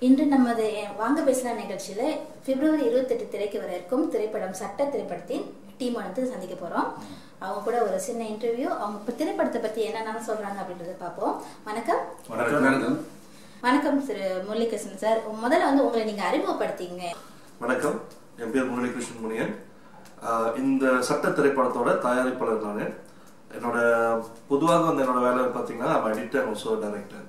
இன்று நமது வாங்க பேசலாம் நிகழ்ச்சியில பிப்ரவரி இருபத்தெட்டு திரைக்கு வர இருக்கும் திரைப்படம் சட்ட திரைப்படத்தின் டீம் வந்து சந்திக்க போறோம் அவங்க கூட ஒரு சின்ன இன்டர்வியூ அவங்க இப்ப திரைப்படத்தை பத்தி என்னென்ன சொல்றாங்க அப்படின்றத பார்ப்போம் வணக்கம் வணக்கம் வணக்கம் வணக்கம் திரு முரளிகிருஷ்ணன் சார் முதல்ல வந்து உங்களை நீங்க அறிமுகப்படுத்திங்க வணக்கம் என் பேர் முரளிகிருஷ்ணன் முனியன் ஆஹ் இந்த சட்ட திரைப்படத்தோட தயாரிப்பாளர் நான் என்னோட பொதுவாக வந்து என்னோட வேலை பார்த்தீங்கன்னா எடிட்டர் ஆல்சோ டைரக்டர்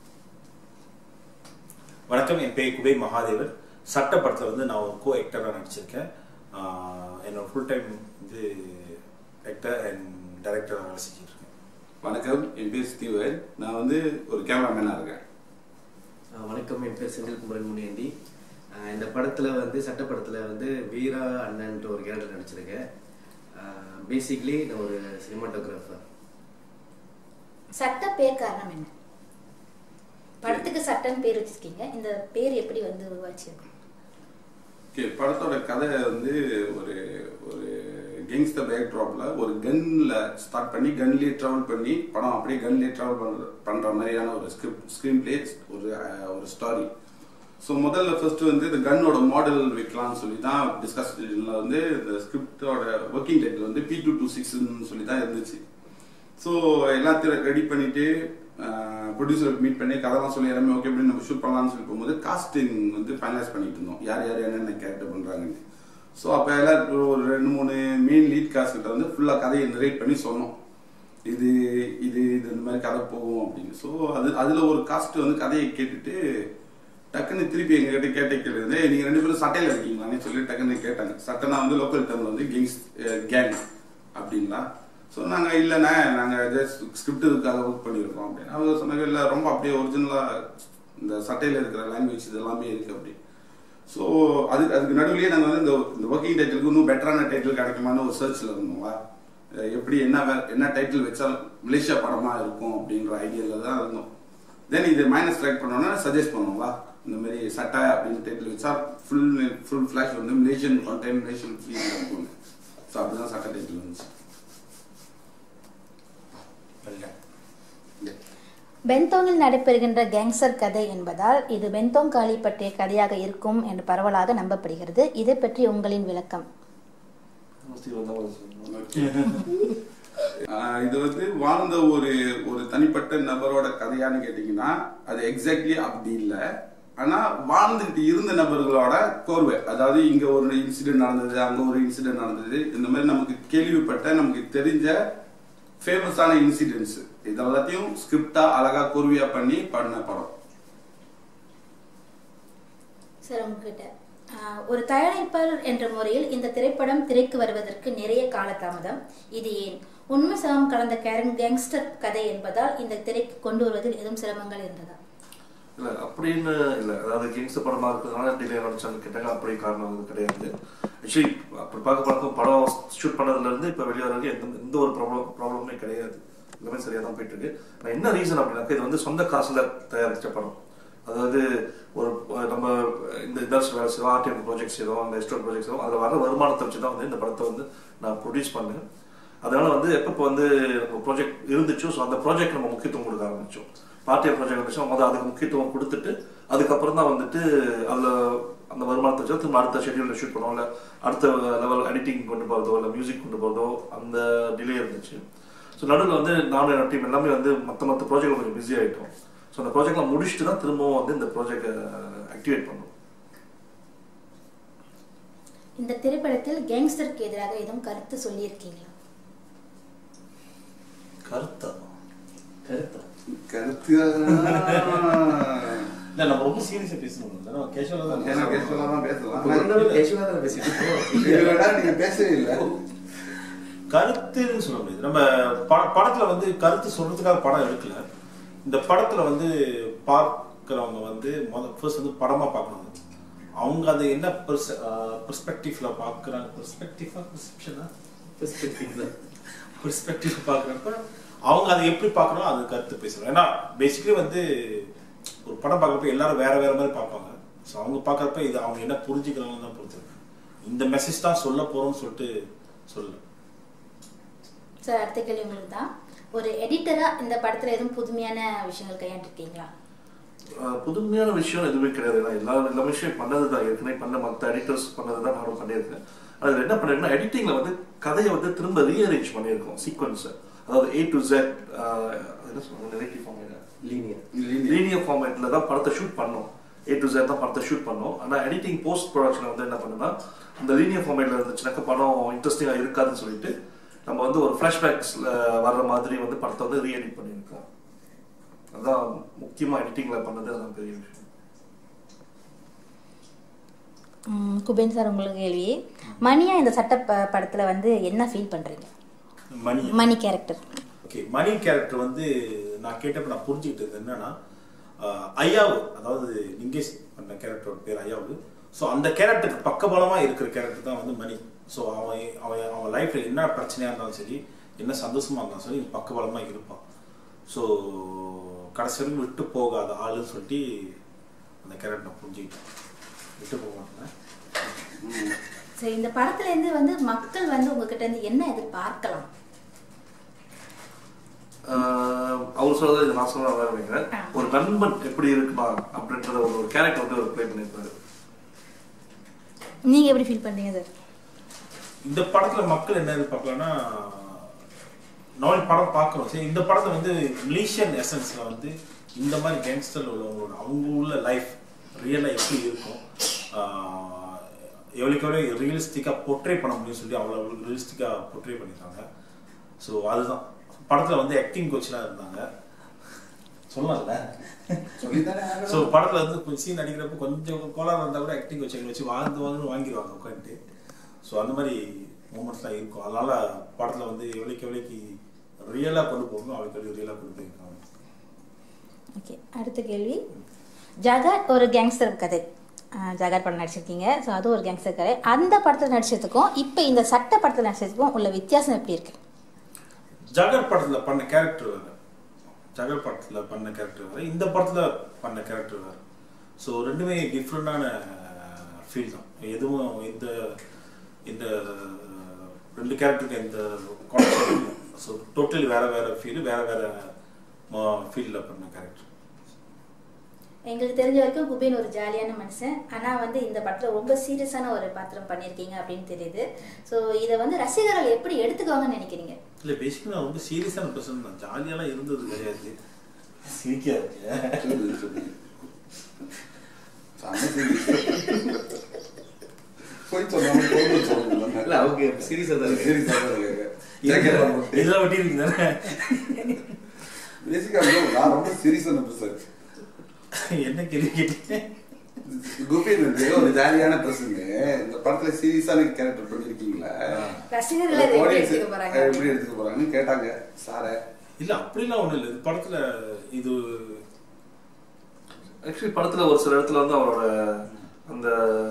வணக்கம் என் பேர் குபை மகாதேவர் சட்ட படத்தில் வந்து நான் ஒரு கோ ஆக்டராக நடிச்சிருக்கேன் ஆஹ் என்னோட ஃபுல் டைம் வந்து ஆக்டர் அண்ட் டைரக்டராக வேலை செஞ்சுட்டு இருக்கேன் வணக்கம் என் பேர் ஸ்டீவன் நான் வந்து ஒரு கேமராமேனாக இருக்கேன் ஆஹ் வணக்கம் என் பேர் செந்தில் குமரன் முனியண்டி ஆஹ் இந்த படத்தில் வந்து சட்ட படத்தில் வந்து வீரா அண்ணன்ட்டு ஒரு கேரக்டர் நடிச்சிருக்கேன் பேசிக்லி நான் ஒரு சினிமாட்டோகிராஃபர் சட்ட பேர் காரணம் என்ன படத்துக்கு சட்டம் பேர் வச்சிருக்கீங்க இந்த பேர் எப்படி வந்து உருவாச்சிருக்கும் ஓகே படத்தோட கதை வந்து ஒரு ஒரு கேங்ஸ்டர் பேக் ட்ராப்ல ஒரு கன்ல ஸ்டார்ட் பண்ணி கன்லயே ட்ராவல் பண்ணி படம் அப்படியே கன்லயே ட்ராவல் பண்ற பண்ற மாதிரியான ஒரு ஸ்கிரிப்ட் ஸ்க்ரீன் பிளே ஒரு அஹ், ஒரு ஸ்டாரி ஸோ முதல்ல ஃபர்ஸ்ட் வந்து இந்த கன்னோட மாடல் வைக்கலாம்னு சொல்லி தான் டிஸ்கஸ் வந்து இந்த ஸ்கிரிப்டோட ஒர்க்கிங் டைட்டில் வந்து பி டூ டூ சிக்ஸ்ன்னு சொல்லி தான் இருந்துச்சு ஸோ எல்லாத்தையும் ரெடி பண்ணிட்டு ப்ரொடியூசர் மீட் பண்ணி கதைலாம் சொல்லி எல்லாமே ஓகே அப்படின்னு நம்ம ஷூட் பண்ணலாம்னு சொல்லி போகும்போது காஸ்டிங் வந்து ஃபைனலைஸ் பண்ணிட்டு இருந்தோம் யார் யார் என்னென்ன கேரக்டர் பண்ணுறாங்கன்னு ஸோ அப்போ எல்லாம் ஒரு ரெண்டு மூணு மெயின் லீட் காஸ்ட் கிட்ட வந்து ஃபுல்லாக கதையை நரேட் பண்ணி சொன்னோம் இது இது இது இந்த மாதிரி கதை போகும் அப்படின்னு ஸோ அது அதில் ஒரு காஸ்ட் வந்து கதையை கேட்டுட்டு டக்குன்னு திருப்பி எங்ககிட்ட கேட்ட கேள்வி வந்து நீங்கள் ரெண்டு பேரும் சட்டையில் இருக்கீங்களான்னு சொல்லி டக்குன்னு கேட்டாங்க சட்டைனா வந்து லோக்கல் டேர்மில் வந்து கிங்ஸ் கேங் அப்படிங்களா ஸோ நாங்கள் இல்லைண்ணே நாங்கள் ஜஸ்ட் ஸ்கிரிப்ட் இதுக்காக ஒர்க் பண்ணியிருக்கோம் அப்படின்னு அவங்க சொன்னாங்க இல்லை ரொம்ப அப்படியே ஒரிஜினலாக இந்த சட்டையில் இருக்கிற லாங்குவேஜ் இது எல்லாமே இருக்குது அப்படி ஸோ அதுக்கு அதுக்கு நடுவுலயே நாங்கள் வந்து இந்த இந்த ஒர்க்கிங் டைட்டிலுக்கு இன்னும் பெட்டரான டைட்டில் கிடைக்குமான்னு ஒரு சர்ச்சில் இருந்தோங்களா அஹ் எப்படி என்ன வே- என்ன டைட்டில் வச்சா மலேசியா படமாக இருக்கும் அப்படின்ற ஐடியாவில் தான் இருந்தோம் தென் இது மைனஸ் ட்ராக் பண்ணோன்னா சஜஸ்ட் பண்ணுவோங்களா இந்த மாதிரி சட்டை அப்படின்னு டைட்டில் வச்சா ஃபுல் ஃபுல் ஃப்ளாஷ் வந்து மலேசியன் கண்டென்ட் மலேசியன் ஃபீல் இருக்கும் ஸோ அப்படிதான் சட்டை டைட்டில் வந்துச்சு வெல்டன் பென்தோங்கில் நடைபெறுகின்ற கேங்ஸ்டர் கதை என்பதால் இது பென்தோங் காளி பற்றிய கதையாக இருக்கும் என்று பரவலாக நம்பப்படுகிறது இதை பற்றி உங்களின் விளக்கம் ஆஹ் இது வந்து வாழ்ந்த ஒரு ஒரு தனிப்பட்ட நபரோட கதையான்னு கேட்டீங்கன்னா அது எக்ஸாக்ட்லி அப்படி இல்லை ஆனா வாழ்ந்துகிட்டு இருந்த நபர்களோட கோர்வை அதாவது இங்க ஒரு இன்சிடென்ட் நடந்தது அங்க ஒரு இன்சிடென்ட் நடந்தது இந்த மாதிரி நமக்கு கேள்விப்பட்ட நமக்கு தெரிஞ்ச ஃபேமஸான இன்சிடென்ட்ஸ் இது எல்லாத்தையும் ஸ்கிரிப்டா அழகா கோர்வையா பண்ணி பண்ண படம் சார் உங்ககிட்ட ஆஹ், ஒரு தயாரிப்பாளர் என்ற முறையில் இந்த திரைப்படம் திரைக்கு வருவதற்கு நிறைய காலதாமதம் இது ஏன் உண்மை சமம் கலந்த கேரன் கேங்ஸ்டர் கதை என்பதால் இந்த திரைக்கு கொண்டு வருவதில் எதுவும் சிரமங்கள் இருந்ததா இல்ல அப்படின்னு இல்ல அதாவது கிங்ஸ் படமா இருக்கிறதுனால டிலே ஆரம்பிச்சான்னு கேட்டாங்க அப்படி காரணம் வந்து கிடையாது ஆக்சுவலி அப்படி பார்க்க பார்க்க படம் ஷூட் பண்ணதுல இருந்து இப்ப வெளியே வர வரைக்கும் எந்த எந்த ஒரு ப்ராப்ளம் ப்ராப்ளமே கிடையாது எல்லாமே சரியா தான் போயிட்டு இருக்கு நான் என்ன ரீசன் அப்படின்னாக்கா இது வந்து சொந்த காசுல தயாரிச்ச படம் அதாவது ஒரு அஹ், நம்ம இந்த இண்டஸ்ட்ரி வேலை செய்வோம் ஆர்டிஎம் ப்ராஜெக்ட் செய்வோம் அந்த எஸ்டோர் ப்ராஜெக்ட் செய்வோம் அதில் வர வருமானத்தை வச்சு தான் வந்து இந்த படத்தை வந்து நான் ப்ரொடியூஸ் பண்ணேன் அதனால வந்து எப்போ வந்து நம்ம ப்ராஜெக்ட் இருந்துச்சோ ஸோ அந்த ப்ராஜெக்ட் நம்ம முக்கியத்துவம் கொடுக்க ஆரம்பிச்சோம் பார்ட்டி ப்ராஜெக்ட் இருந்துச்சோ முதல்ல அதுக்கு முக்கியத்துவம் கொடுத்துட்டு அதுக்கப்புறம் தான் வந்துட்டு அதில் அந்த வருமானத்தை வச்சு திரும்ப அடுத்த ஷெட்யூலில் ஷூட் பண்ணுவோம் இல்லை அடுத்த லெவல் எடிட்டிங் கொண்டு போகிறதோ இல்லை மியூசிக் கொண்டு போகிறதோ அந்த டிலே இருந்துச்சு ஸோ நடுவில் வந்து நானும் என்னோட டீம் எல்லாமே வந்து மற்ற மற்ற ப்ராஜெக்ட் கொஞ்சம் பிஸி ஆகிட்டோம் ஸோ அந்த ப்ராஜெக்ட்லாம் முடிச்சுட்டு தான் திரும்பவும் வந்து இந்த ப்ராஜெக்டை ஆக்டிவேட் பண்ணோம் இந்த திரைப்படத்தில் கேங்ஸ்டருக்கு எதிராக எதுவும் கருத்து சொல்லியிருக்கீங்களா கருத்தா கருத்தா கருத்து இல்ல நம்ம ரொம்ப சீரியஸா பேசணும் இல்ல நம்ம கேஷுவலா தான் ஏன்னா பேசணும். கேஷுவலா தான் பேசலாம் கேஷுவலாக தான் பேசிட்டு இருக்கோம். இது வேணா நீங்க பேசவே இல்லை கருத்துன்னு சொல்ல முடியாது நம்ம ப- படத்துல வந்து கருத்து சொல்றதுக்காக படம் எடுக்கல இந்த படத்துல வந்து பார்க்கிறவங்க வந்து முதல் ஃபர்ஸ்ட் வந்து படமா பார்க்கணும் அவங்க அதை என்ன பெர்ஸ்பெக்டிவ்ல பார்க்கறாங்க பெர்ஸ்பெக்டிவா பெர்செப்ஷனா Perspective தான். பெர்ஸ்பெக்டிவ் பார்க்குறப்ப அவங்க அதை எப்படி பார்க்கணும் அது கருத்து பேசணும் ஏன்னா பேசிக்கலி வந்து ஒரு படம் பார்க்குறப்ப எல்லாரும் வேற வேற மாதிரி பார்ப்பாங்க ஸோ அவங்க பார்க்குறப்ப இது அவங்க என்ன புரிஞ்சுக்கிறாங்கன்னு தான் பொறுத்திருக்கு இந்த மெசேஜ் தான் சொல்ல போறோம்னு சொல்லிட்டு சொல்லல சார் அடுத்த கேள்வி உங்களுக்கு தான் ஒரு எடிட்டரா இந்த படத்துல எதுவும் புதுமையான விஷயங்கள் கையாண்டிருக்கீங்களா அஹ், புதுமையான விஷயம் எதுவுமே கிடையாது ஏன்னா எல்லா எல்லா விஷயம் பண்ணது தான் ஏற்கனவே பண்ண மற்ற எடிட்டர்ஸ் பண்ணது தான் நானும் பண்ணியிருக்கேன் அதில் என்ன பண்ணிருக்கேன்னா எடிட்டிங்ல வந்து கதையை வந்து திரும்ப ரீஅரேஞ்ச் பண்ணியிருக்கோம் சீக்வன்ஸை அதாவது ஏ டு ஜெட் என்ன சொல்லுவாங்க நெகட்டிவ் ஃபார்ம் லீனியர் லீனியர் ஃபார்மேட்ல தான் படத்தை ஷூட் பண்ணோம் ஏ டு ஜெட் தான் படத்தை ஷூட் பண்ணோம் ஆனா எடிட்டிங் போஸ்ட் ப்ரொடக்ஷன் வந்து என்ன பண்ணுன்னா அந்த லீனியர் ஃபார்மேட்ல இருந்துச்சுனாக்க படம் இன்ட்ரெஸ்டிங்கா இருக்காதுன்னு சொல்லிட்டு நம்ம வந்து ஒரு ஃபிளாஷ்பேக்ஸ்ல வர்ற மாதிரி வந்து படத்தை வந்து ரீஎடிட் பண்ணியிருக்கோம் அதான் முக்கியமா எடிட்டிங்ல பண்ணது அதான் பெரிய விஷயம் ம், குபேன் சார் உங்களுக்கு கேள்வி மணியா இந்த சட்ட ப- படத்துல வந்து என்ன ஃபீல் பண்றீங்க Mani Mani character okay Mani character வந்து நான் கேட்டப்ப நான் புரிஞ்சுக்கிட்டது என்னன்னா ஆஹ், ஐயாவு அதாவது லிங்கேஷ் பண்ண கேரக்டரோட பேர் ஐயாவு ஸோ அந்த கேரக்டருக்கு பக்கபலமா இருக்கிற கேரக்டர் தான் வந்து மணி ஸோ அவன் அவன் அவன் லைஃப்ல என்ன பிரச்சனையா இருந்தாலும் சரி என்ன சந்தோஷமா இருந்தாலும் சரி பக்கபலமா இருப்பான் ஸோ கடைசி வரைக்கும் விட்டு போகாத ஆளுன்னு சொல்லிட்டு அந்த கேரக்டர் நான் புரிஞ்சுக்கிட்டேன் விட்டு போக மாட்டேன் சரி இந்த படத்துல இருந்து வந்து மக்கள் வந்து உங்ககிட்ட இருந்து என்ன எதிர்பார்க்கலாம் ஆஹ் அவர் சொல்றது இது நான் சொல்ல வேற வைங்க ஆ. ஒரு நண்பன் எப்படி இருக்கலாம் அப்படின்றத ஒரு ஒரு கேரக்டர் வந்து ஒரு ப்ளே பண்ணியிருப்பாரு நீங்க எப்படி ஃபீல் பண்றீங்க சார் இந்த படத்துல மக்கள் என்ன எதிர்பார்க்கலாம்னா நாலு படம் பார்க்குறோம் சரி இந்த படத்தை வந்து மலேசியன் எசன்ஸ்ல வந்து இந்த மாதிரி கேங்ஸ்டர் உள்ளவங்களோட அவங்க உள்ள லைஃப் ரியலாக எப்படி இருக்கும் ஆஹ் எவ்வளோக்கு எவ்வளோ ரியலிஸ்டிக்காக பொட்ரே பண்ண முடியும்னு சொல்லி அவ்வளோ அவ்வளோ ரியலிஸ்டிக்காக பொட்ரே பண்ணியிருக்காங்க ஸோ அதுதான் படத்தில் வந்து ஆக்டிங் கோச்லாம் இருந்தாங்க சொல்லலாம்ல சொல்லித்தானே ஸோ படத்தில் வந்து கொஞ்சம் சீன் அடிக்கிறப்ப கொஞ்சம் கோளாறு இருந்தால் கூட ஆக்டிங் வச்சு வச்சு வாழ்ந்து வாழ்ந்து வாங்கிடுவாங்க உட்காந்துட்டு ஸோ அந்த மாதிரி மூமெண்ட்ஸ்லாம் இருக்கும் அதனால படத்தில் வந்து எவ்வளோக்கு எவ்வளோக்கு ரியலாக கொண்டு போகணும் அவளுக்கு எவ்வளோ ரியலாக கொண்டு போயிருக்காங்க ஓகே அடுத்த கேள்வி ஜகாட் ஒரு கேங்ஸ்டர் கதை ஆஹ் ஜகாட் படம் நடிச்சிருக்கீங்க ஸோ அது ஒரு கேங்ஸ்டர் கதை அந்த படத்தில் நடிச்சதுக்கும் இப்போ இந்த சட்ட படத்தில் நடிச்சதுக்கும் உள்ள வித்தியாசம் எப்படி இருக்கு ஜகர் படத்தில் பண்ண கேரக்டர் வேறு ஜகர் படத்தில் பண்ண கேரக்டர் வேறு இந்த படத்தில் பண்ண கேரக்டர் வேறு ஸோ ரெண்டுமே டிஃப்ரெண்டான ஃபீல் தான் எதுவும் இந்த இந்த ரெண்டு கேரக்டருக்கு எந்த கான்செப்ட் ஸோ டோட்டலி வேற வேற ஃபீல் வேற வேற ஃபீல்டில் பண்ண கேரக்டர் எங்களுக்கு தெரிஞ்ச வரைக்கும் குபேன் ஒரு ஜாலியான மனுஷன் ஆனால் வந்து இந்த படத்தில் ரொம்ப சீரியஸான ஒரு பாத்திரம் பண்ணியிருக்கீங்க அப்படின்னு தெரியுது ஸோ இதை வந்து ரசிகர்கள் எப்படி எடுத்துக்குவாங்கன்னு நினைக்கிறீங்க இல்லை பேசிக்கலி நான் ரொம்ப சீரியஸான பர்சன் தான் ஜாலியாலாம் இருந்தது கிடையாது சிரிக்காது சொல்லுது, சொல்லுது. செம serious. போய் சொல்லாம போதும் சொல்லுங்க இல்ல அவங்க சீரியஸா தான் இருக்கு சீரியஸா தான் இருக்காங்க. ஜாக்கிரதை போட்டு. இதெல்லாம் வெட்டி இருக்கீங்க தானே Basically, நான் ரொம்ப சீரியஸான பர்சன் என்ன கேள்வி கேட்டீங்க குபேன் வந்து ஒரு ஜாலியான பர்சன் இந்த படத்துல சீரியஸான கேரக்டர் பண்ணிருக்கீங்களா ரசிகர்கள் இதை எப்படி எடுத்துக்க போறாங்க எப்படி எடுத்துக்க போறாங்கன்னு கேட்டாங்க சார இல்ல அப்படிலாம் ஒண்ணும் இல்லை இது படத்துல இது ஆக்சுவலி படத்துல ஒரு சில இடத்துல வந்து அவரோட அந்த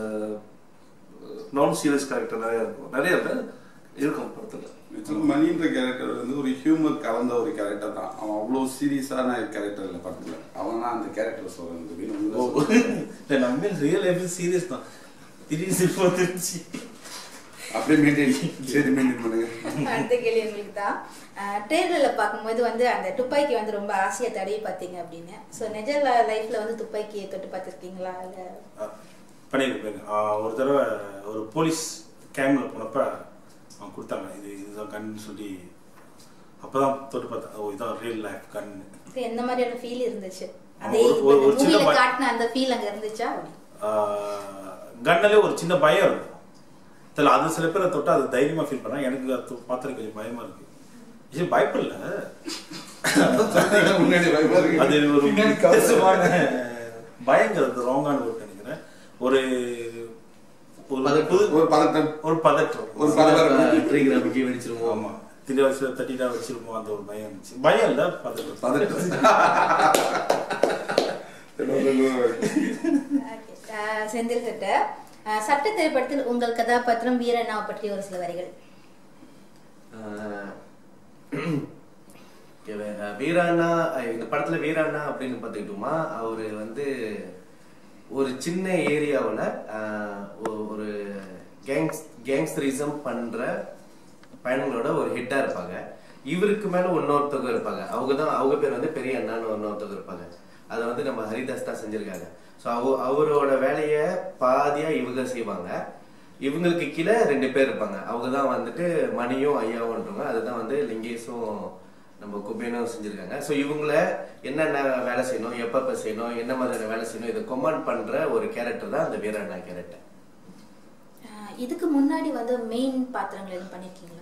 நான் சீரியஸ் கேரக்டர் நிறைய இருக்கும் நிறைய இல்ல இருக்கும் படத்துல மணின்ற கேரக்டர் வந்து ஒரு ஹியூமர் கலந்த ஒரு கேரக்டர் தான் அவன் அவ்வளவு சீரியஸான கேரக்டர் இல்ல படத்துல அவன் தான் அந்த கேரக்டர் சொல்றேன் குபேன் உண்மையில சொல்றேன். இல்ல நம்ம ரியல் லைஃப் சீரியஸ் தான் திடீர்னு சிரிப்பு வந்துருச்சு அப்படியே மெயின்டைன் சரி மெயின்டைன் பண்ணுங்க அடுத்த கேள்வி உங்களுக்கு தான் ட்ரெயிலரில் பார்க்கும்போது வந்து அந்த துப்பாக்கி வந்து ரொம்ப ஆசையா தடவி பார்த்தீங்க அப்படின்னு ஸோ நிஜ லைஃப்ல வந்து துப்பாக்கியை தொட்டு பார்த்துருக்கீங்களா இல்லை பண்ணியிருப்பேங்க ஒரு தடவை ஒரு போலீஸ் கேம்ல போனப்ப அவங்க கொடுத்தாங்க இது இதுதான் கன் சொல்லி அப்பதான் தொட்டு பார்த்தேன் ஓ இதான் ரியல் லைஃப் கன் எந்த மாதிரியான ஃபீல் இருந்துச்சு ஆமா, அதே ஒரு- ஒரு- ஒரு சின்ன மூவில பய- காட்டின அந்த ஃபீல் அங்க இருந்துச்சா அப்படி கன்னாலே ஒரு சின்ன பயம் இருக்கும் தெரியல அது சில பேரை தொட்டா அது தைரியமா ஃபீல் பண்ணா எனக்கு அது பார்த்தா கொஞ்சம் பயமா இருக்கு இது பயப்படல முன்னாடி பயமா இருக்கு. அது ஒரு பின்னாடி கவலை. வித்தியாசமான பயங்கிறது ராங்கான வேர்ட் நினைக்கிறேன் ஒரு ஒரு பதட்டம். புது ஒரு பதட்டம் ஒரு பதற்றம் ஒரு பதட்டம் ட்ரிகர் அமைக்கி வெடிச்சிருவோம் ஆமா திரு வயசுல தட்டிட்டா வச்சிருப்போம் அந்த ஒரு பயம் இருந்துச்சு பயம் இல்ல பதட்டம் பதட்டம் Okay. ஆஹ் செந்தில் கிட்ட ஆஹ் சட்ட திரைப்படத்தில் உங்கள் கதாபாத்திரம் வீரண்ணாவை பற்றி ஒரு சில வரிகள் ஆஹ் இவ- வீராண்ணா அஹ் இந்த படத்துல வீராண்ணா அப்படின்னு பார்த்துக்கிட்டோமா அவரு வந்து ஒரு சின்ன ஏரியாவில் ஒரு கேங்ஸ் கேங்ஸ்டரிசம் பண்ற பயணங்களோட ஒரு ஹெட்டா இருப்பாங்க இவருக்கு மேல இன்னொருத்தவங்க இருப்பாங்க அவங்க தான் அவங்க பேர் வந்து பெரிய அண்ணான்னு இன்னொருத்தவங்க இருப்பாங்க அதை வந்து நம்ம ஹரிதாஸ் தான் செஞ்சிருக்காங்க ஸோ அவ அவரோட வேலையை பாதியா இவங்க செய்வாங்க இவங்களுக்கு கீழே ரெண்டு பேர் இருப்பாங்க அவங்க தான் வந்துட்டு மணியும் ஐயாவும்ன்றவங்க அதுதான் வந்து லிங்கேஷும் நம்ம குபேனும் செஞ்சிருக்காங்க ஸோ இவங்கள என்னென்ன வேலை செய்யணும் எப்பப்ப செய்யணும் என்ன மாதிரியான வேலை செய்யணும் இதை கொமாண்ட் பண்ற ஒரு கேரக்டர் தான் அந்த வீரண்ணா கேரக்டர் ஆஹ் இதுக்கு முன்னாடி வந்து மெயின் பாத்திரங்கள் எதுவும் பண்ணிருக்கீங்களா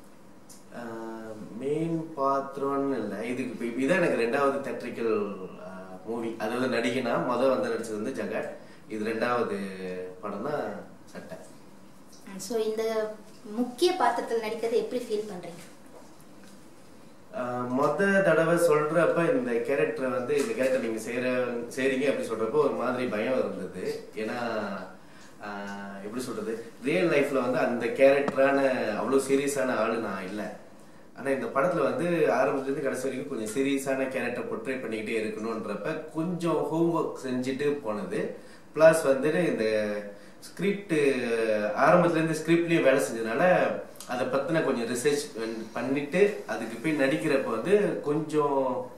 மெயின் பாத்திரம்னு இல்லை இதுக்கு இப்போ இதான் எனக்கு ரெண்டாவது தேட்ரிக்கல் மூவி அதாவது நடிகைனா மொதல் வந்து நடிச்சது வந்து ஜெகட் இது ரெண்டாவது படம் தான் சட்டை ஸோ இந்த முக்கிய பாத்திரத்தில் நடிக்கிறது எப்படி ஃபீல் பண்றீங்க ஆஹ் மொத தடவை சொல்றப்ப இந்த கேரக்டரை வந்து இந்த கேரக்டர் நீங்க செய்யற செய்றீங்க அப்படி சொல்றப்போ ஒரு மாதிரி பயம் இருந்தது ஏன்னா ஆஹ் எப்படி சொல்றது ரியல் லைஃப்ல வந்து அந்த கேரக்டரான அவ்வளவு சீரியஸான ஆளு நான் இல்லை ஆனா இந்த படத்துல வந்து ஆரம்பத்துல இருந்து கடைசி வரைக்கும் கொஞ்சம் சீரியஸான கேரக்டர் portray பண்ணிக்கிட்டே இருக்கணும்ன்றப்ப கொஞ்சம் ஹோம்ஒர்க் செஞ்சுட்டு போனது ப்ளஸ் வந்துட்டு இந்த ஸ்கிரிப்ட் ஆரம்பத்துல இருந்து ஸ்கிரிப்ட்லயும் வேலை செஞ்சதுனால அதை பத்தின கொஞ்சம் ரிசர்ச் பண்ணிட்டு அதுக்கு போய் நடிக்கிறப்ப வந்து கொஞ்சம்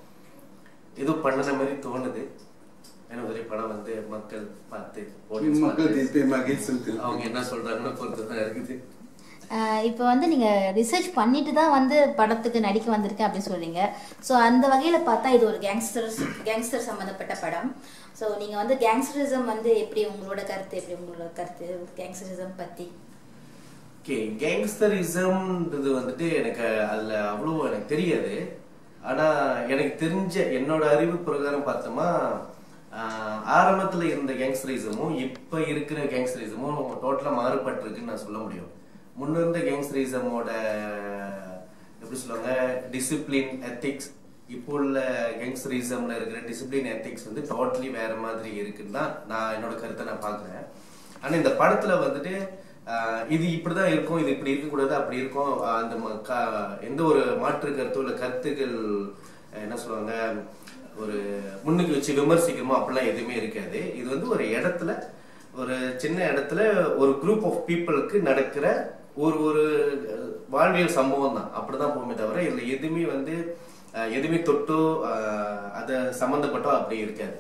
ஏதோ பண்ணின மாதிரி தோணுது ஏன்னா ஒரே படம் வந்து மக்கள் பார்த்து audience மக்கள் பார்த்து தீர்ப்பே மகிழ்ச்சி அவங்க என்ன சொல்றாங்கன்னு பொறுத்து தான் இருக்குது இப்போ வந்து நீங்கள் ரிசர்ச் பண்ணிட்டு தான் வந்து படத்துக்கு நடிக்க வந்திருக்கேன் அப்படின்னு சொல்றீங்க ஸோ அந்த வகையில் பார்த்தா இது ஒரு கேங்ஸ்டர்ஸ் கேங்ஸ்டர் சம்மந்தப்பட்ட படம் ஸோ நீங்கள் வந்து கேங்ஸ்டரிசம் வந்து எப்படி உங்களோட கருத்து எப்படி உங்களோட கருத்து கேங்ஸ்டரிசம் பற்றி ஓகே கேங்ஸ்டரிசம்ன்றது வந்துட்டு எனக்கு அதுல அவ்வளோ எனக்கு தெரியாது ஆனா எனக்கு தெரிஞ்ச என்னோட அறிவு பிரகாரம் பார்த்தோமா ஆஹ், ஆரம்பத்துல இருந்த கேங்ஸ்டரிசமும் இப்ப இருக்கிற கேங்ஸ்டரிசமும் டோட்டலா மாறுபட்டிருக்குன்னு நான் சொல்ல முடியும் முன்ன இருந்த கேங்ஸ்டரிசமோட எப்படி சொல்லுவாங்க டிசிப்ளின் எத்திக்ஸ் இப்போ உள்ள கேங்ஸ்டரிசம்ல இருக்கிற டிசிப்ளின் எத்திக்ஸ் வந்து டோட்டலி வேற மாதிரி இருக்குன்னு தான் நான் என்னோட கருத்தை நான் பாக்குறேன் ஆனா இந்த படத்துல வந்துட்டு ஆஹ், இது இப்படிதான் இருக்கும் இது இப்படி இருக்கக்கூடாது அப்படி இருக்கும் ஆஹ், அந்த ம- க- எந்த ஒரு மாற்று கருத்தோ இல்ல கருத்துக்கள் அஹ், என்ன சொல்லுவாங்க ஒரு முன்னுக்கு வச்சு விமர்சிக்கணுமோ அப்படிலாம் எதுவுமே இருக்காது இது வந்து ஒரு இடத்துல ஒரு சின்ன இடத்துல ஒரு குரூப் ஆஃப் பீப்புளுக்கு நடக்கிற ஒரு ஒரு அஹ், வாழ்வியல் சம்பவம் தான் அப்படிதான் போமே தவிர இதுல எதுவுமே வந்து அஹ், எதுவுமே தொட்டோ அஹ், அதை சம்மந்தப்பட்டோ அப்படி இருக்காது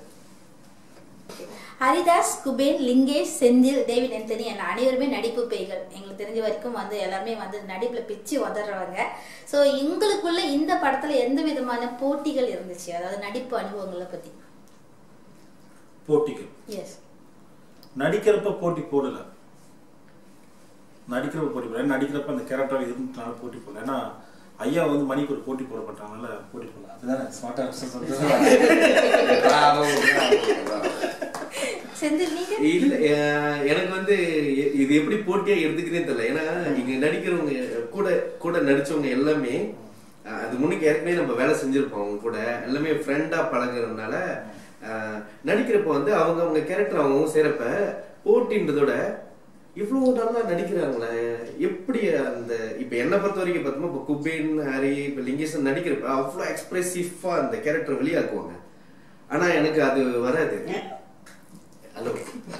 ஹரிதாஸ் குபேன் லிங்கேஷ் செந்தில் டேவிட் ஆந்தனி என அனைவருமே நடிப்பு பேய்கள் எங்களுக்கு தெரிஞ்ச வரைக்கும் வந்து எல்லாருமே வந்து நடிப்புல பிச்சு உதறவங்க ஸோ எங்களுக்குள்ள இந்த படத்துல எந்த விதமான போட்டிகள் இருந்துச்சு அதாவது நடிப்பு அனுபவங்களை பத்தி போட்டிகள் எஸ் நடிக்கிறப்ப போட்டி போடல நடிக்கிறப்ப போட்டி போடல ஏன்னா நடிக்கிறப்ப அந்த கேரக்டர் இருந்துனால போட்டி போடல ஏன்னா ஐயா வந்து மணிக்கு ஒரு போட்டி போட மாட்டாங்கனால போட்டி போடல அதுதானே ஸ்மார்ட்டா செந்தில் நீங்க இல்ல அஹ், எனக்கு வந்து இ- இது எப்படி போட்டியா எடுத்துக்கிறேன்னு தெரியல ஏன்னா இங்க நடிக்கிறவங்க கூட கூட நடிச்சவங்க எல்லாமே அஹ், அது முன்னுக்கு ஏற்கனவே நம்ம வேலை செஞ்சிருப்போம் அவங்க கூட எல்லாமே ஃப்ரெண்டா பழகுறதுனால அஹ், நடிக்கிறப்ப வந்து அவங்க அவங்க கேரக்டர் அவங்க செய்யறப்ப போட்டின்றதோட இவ்வளவு நல்லா நடிக்கிறாங்களே எப்படி அந்த இப்ப என்ன பொறுத்த வரைக்கும் பார்த்தோம்னா இப்ப குபேன் ஹரி இப்ப லிங்கேசன் நடிக்கிறப்ப அவ்வளவு எக்ஸ்பிரசிவா அந்த கேரக்டர் வெளியாக்குவாங்க ஆனா எனக்கு அது வராது ஹலோ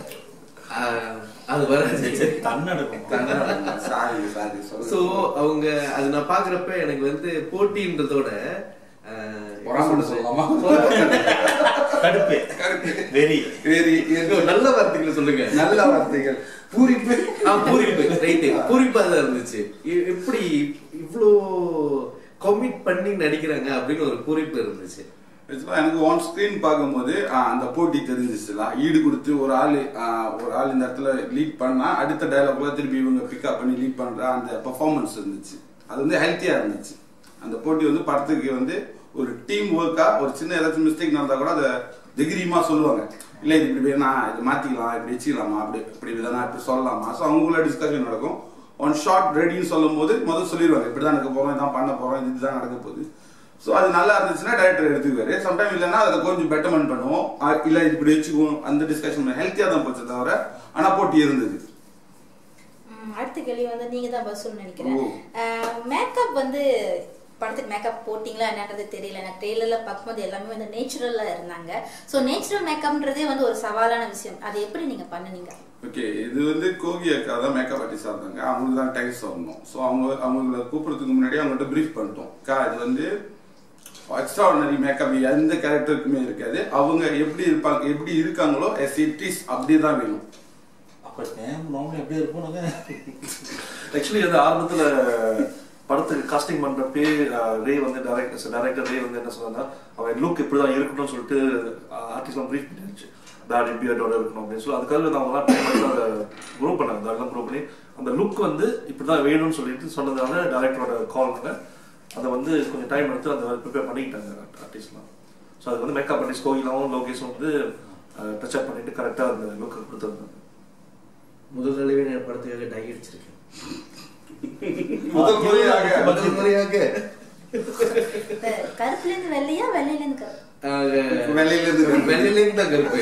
அது வராது தன்னடக்கம் சாரி சாரி சோ அவங்க அது நான் பாக்குறப்ப எனக்கு வந்து போட்டின்றதோட ஆஹ், பொறாமன்னு சொல்லலாமா? கடுப்பு வெறி வேறு ஏதோ நல்ல வார்த்தைகளை சொல்லுங்க நல்ல வார்த்தைகள் பூரிப்பு ஆ, பூரிப்பு ரைட்டு பூரிப்பா தான் இருந்துச்சு எ- எப்படி இவ்ளோ கமிட் பண்ணி நடிக்கிறாங்க அப்படின்னு ஒரு பூரிப்பு இருந்துச்சு Actually, எனக்கு ஒன் ஸ்கிரீன் பார்க்கும்போது ஆ, அந்த போட்டி தெரிஞ்சிச்சுல ஈடு கொடுத்து ஒரு ஆள் ஒரு ஆள் இந்த இடத்துல லீட் பண்ணா அடுத்த டயலாக்ல திருப்பி இவங்க பிக்கப் பண்ணி லீட் பண்ற அந்த பெர்ஃபார்மன்ஸ் இருந்துச்சு அது வந்து ஹெல்த்தியா இருந்துச்சு அந்த போட்டி வந்து படத்துக்கு வந்து ஒரு டீம் ஒர்க்கா ஒரு சின்ன ஏதாச்சும் மிஸ்டேக் நடந்தா கூட அதை தைரியமா சொல்லுவாங்க இல்ல இது இப்படி வேணா இது மாத்திக்கலாம் இப்படி வச்சுக்கலாமா அப்படி இப்படி இதெல்லாம் இப்படி சொல்லலாமா ஸோ அவங்கள டிஸ்கஷன் நடக்கும் ஒன் ஷார்ட் ரெடின்னு சொல்லும் போது முதல்ல சொல்லிடுவாங்க இப்படிதான் நடக்க போறோம் இதான் பண்ண போறோம் இதுதான் நடக்க போகுது ஸோ அது நல்லா இருந்துச்சுன்னா டைரக்டர் எடுத்துக்குவாரு சம்டைம் இல்லைன்னா அதை கொஞ்சம் பெட்டர்மெண்ட் பண்ணுவோம் ஆ, இல்ல இது இப்படி வச்சுக்குவோம் அந்த டிஸ்கஷன் ஹெல்த்தியா தான் போச்சு தவிர ஆனா போட்டி இருந்தது ம், அடுத்த கேள்வி வந்து நீங்க தான் பஸ்ஸுன்னு நினைக்கிறேன் ஓ. மேக்கப் வந்து படத்துக்கு மேக்கப் போட்டிங்களா என்னன்றது தெரியல எனக்கு ட்ரெயிலர்ல பார்க்கும்போது எல்லாமே வந்து நேச்சுரலா இருந்தாங்க ஸோ நேச்சுரல் மேக்கப்ன்றதே வந்து ஒரு சவாலான விஷயம் அது எப்படி நீங்க பண்ணுனீங்க ஓகே இது வந்து கோகி அக்கா தான் மேக்கப் ஆர்டிஸ்டாக இருந்தாங்க அவங்களுக்கு தான் டைல்ஸ் வரணும் ஸோ அவங்க அவங்கள கூப்பிடுறதுக்கு முன்னாடி அவங்கள்ட்ட ப்ரீஃப் பண்ணிட்டோம் அக்கா இது வந்து எக்ஸ்ட்ராடனரி மேக்கப் எந்த கேரக்டருக்குமே இருக்காது அவங்க எப்படி இருப்பாங்க எப்படி இருக்காங்களோ எஸ் இட் இஸ் அப்படி தான் வேணும் அப்ப நேம் நார்மலி அப்படியே இருப்போம் நாங்க ஆக்சுவலி அந்த ஆரம்பத்துல படத்துக்கு காஸ்டிங் பண்றப்பே அஹ், ரே வந்து டைரக்டர் டைரக்டர் ரே வந்து என்ன சொன்னா அவன் லுக் இப்படிதான் இருக்கணும்னு சொல்லிட்டு ஆர்டிஸ்ட்லாம் ப்ரீஃப் பண்ணிருச்சு தாடி பியர்டோட இருக்கணும் அப்படின்னு சொல்லி அதுக்காக வந்து அவங்கலாம் டைம் எடுத்து அதை க்ரோ பண்ணாங்க அதெல்லாம் க்ரோ பண்ணி அந்த லுக் வந்து இப்படிதான் வேணும்னு சொல்லிட்டு சொன்னதால டேரக்டரோட கால்னால அதை வந்து கொஞ்சம் டைம் எடுத்து அந்த ப்ரிப்பேர் பண்ணிக்கிட்டாங்க ஆர்டிஸ்ட்லாம் ஸோ அது வந்து மேக்கப் ஆர்டிஸ்ட் கோகிலாவும் லோகேஷும் வந்து டச் அப் பண்ணிட்டு கரெக்டாக அந்த லுக்கை கொடுத்துருந்தாங்க முதல் தடவை நான் படத்துக்காக டை அடிச்சிருக்கேன் முதல் முறையாக முதல் முறையாக இப்ப கருப்புல இருந்து வெள்ளையா வெள்ளையில இருந்து கருப்பு ஆஹ், வெள்ளையில இருந்து கருப்பு. வெள்ளையிலேருந்து தான் கருப்பு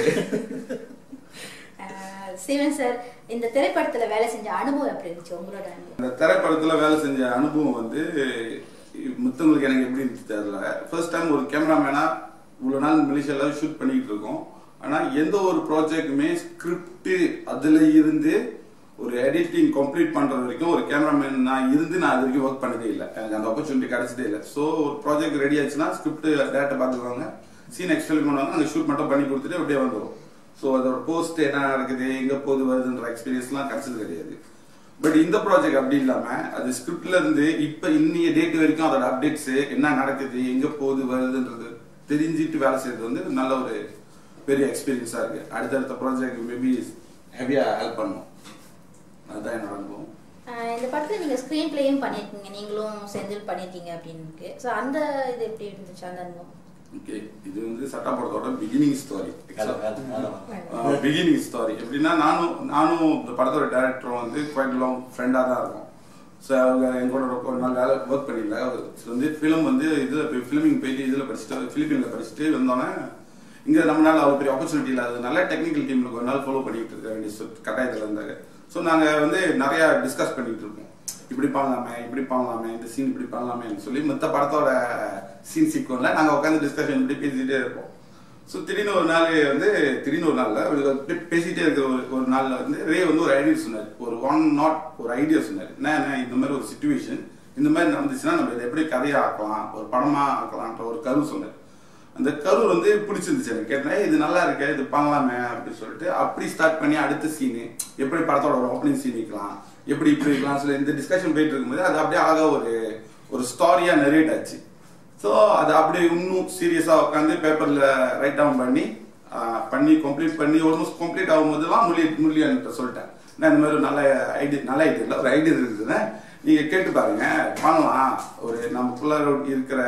ஆஹ் சிவன் சார் இந்த திரைப்படத்துல வேலை செஞ்ச அனுபவம் எப்படி இருந்துச்சு உங்களோட அனுபவம் இந்த திரைப்படத்துல வேலை செஞ்ச அனுபவம் வந்து முத்தங்களுக்கு எனக்கு எப்படி இருந்துச்சு தெரியல ஃபர்ஸ்ட் டைம் ஒரு கேமராமேனா இவ்வளவு நாள் மலேசியால ஷூட் பண்ணிட்டு இருக்கோம் ஆனா எந்த ஒரு ப்ராஜெக்ட்டுமே ஸ்கிரிப்ட் அதுல இருந்து ஒரு எடிட்டிங் கம்ப்ளீட் பண்ற வரைக்கும் ஒரு கேமராமேன் நான் இருந்து நான் அது வரைக்கும் ஒர்க் பண்ணதே இல்லை எனக்கு அந்த ஆப்பர்ச்சுனிட்டி கிடைச்சதே இல்லை ஸோ ஒரு ப்ராஜெக்ட் ரெடி ஆச்சுன்னா ஸ்கிரிப்ட் டேரக்டா பார்த்துக்குவாங்க சீன் எக்ஸ்பிளைன் பண்ணுவாங்க அந்த ஷூட் மட்டும் பண்ணி கொடுத்துட்டு அப்படியே வந்துடும் ஸோ அதோட போஸ்ட் என்ன நடக்குது எங்க போது வருதுன்ற எக்ஸ்பீரியன்ஸ்லாம் கிடைச்சது கிடையாது பட் இந்த ப்ராஜெக்ட் அப்படி இல்லாம அது ஸ்கிரிப்ட்ல இருந்து இப்ப இன்னைய டேட் வரைக்கும் அதோட அப்டேட்ஸ் என்ன நடக்குது எங்க போகுது வருதுன்றது தெரிஞ்சிட்டு வேலை செய்யறது வந்து நல்ல ஒரு பெரிய எக்ஸ்பீரியன்ஸா இருக்கு அடுத்தடுத்த ப்ராஜெக்ட் மேபி ஹெவியா ஹெல்ப் பண்ணும் அதுதான் என்னோட அனுபவம் ஆஹ் இந்த படத்துல நீங்க ஸ்கிரீன் பிளேயும் பண்ணிருக்கீங்க நீங்களும் செந்தில் பண்ணிருக்கீங்க அப்படின்னு ஸோ அந்த இது எப்படி இருந்துச்சு அந்த அனுபவம் ஓகே இது வந்து சட்டா படத்தோட பிகினிங் ஸ்டோரி வேலை, வேலை, வேலை, வேலை. பிகினிங் ஸ்டோரி எப்படின்னா நானும் நானும் இந்த படத்தோட டேரக்டரும் வந்து குவைட் லாங் ஃப்ரெண்டாக தான் இருக்கோம் ஸோ அவங்க எங்களோட ஒரு நாள் வேலை ஒர்க் பண்ணியிருந்தாங்க அவர் வந்து ஃபிலிம் வந்து இதில் ஃபிலிமிங் போயிட்டு இதில் படிச்சுட்டு ஃபிலிப்பீனில் படிச்சுட்டு வந்தோன்னே இங்கே நம்மளால அவ்வளோ பெரிய ஆப்பர்ச்சுனிட்டி இல்லாததுனால டெக்னிக்கல் டீமில் ஒரு நாள் ஃபாலோ பண்ணிட்டு இருக்க வேண்டிய சு- கட்டாயத்தில் இருந்தாங்க ஸோ நாங்கள் வந்து நிறையா டிஸ்கஸ் பண்ணிட்டு இருக்கோம் இப்படி பண்ணலாமே இப்படி பண்ணலாமே இந்த சீன் இப்படி பண்ணலாமேன்னு சொல்லி மொத்த படத்தோட சீன் சீக்வன்ல நாங்கள் உட்காந்து டிஸ்கஷன் இப்படி பேசிட்டே இருப்போம் ஸோ திடீர்னு ஒரு நாள் வந்து திடீர்னு ஒரு நாள்ல ஒரு பே- பேசிட்டே இருக்கிற ஒரு ஒரு நாள்ல வந்து ரே வந்து ஒரு ஐடியா சொன்னார் ஒரு ஒன் நாட் ஒரு ஐடியா சொன்னார் என்ன என்ன இந்த மாதிரி ஒரு சுச்சுவேஷன் இந்த மாதிரி நடந்துச்சுன்னா நம்ம இதை எப்படி கதையா ஆக்கலாம் ஒரு படமா ஆக்கலாம்ன்ற ஒரு கரு சொன்னார் அந்த கரு வந்து பிடிச்சிருந்துச்சு எனக்கு கேட்டேன் இது நல்லா இருக்கு இது பண்ணலாமே அப்படின்னு சொல்லிட்டு அப்படி ஸ்டார்ட் பண்ணி அடுத்த சீனு எப்படி படத்தோட ஒரு ஓப்பனிங் சீன் வைக்கலாம் எப்படி இப்படி வைக்கலாம் சொல்லி இந்த டிஸ்கஷன் போயிட்டு இருக்கும்போது அது அப்படியே அழகா ஒரு ஒரு ஸ்டாரியா நரேட் ஆச்சு ஸோ அது அப்படியே இன்னும் சீரியஸாக உட்காந்து பேப்பரில் ரைட் டவுன் பண்ணி ஆஹ், பண்ணி கம்ப்ளீட் பண்ணி ஆல்மோஸ்ட் கம்ப்ளீட் ஆகும்போதெல்லாம் முள்ளி முள்ளியன்ட்ட சொல்லிட்டேன் நான் இந்த மாதிரி ஒரு நல்ல ஐடியா நல்ல ஐடியா இல்லை ஒரு ஐடியா இருக்குதுன்னு நீங்கள் கேட்டு பாருங்க பண்ணலாம் ஒரு நமக்குள்ள இருக்கிற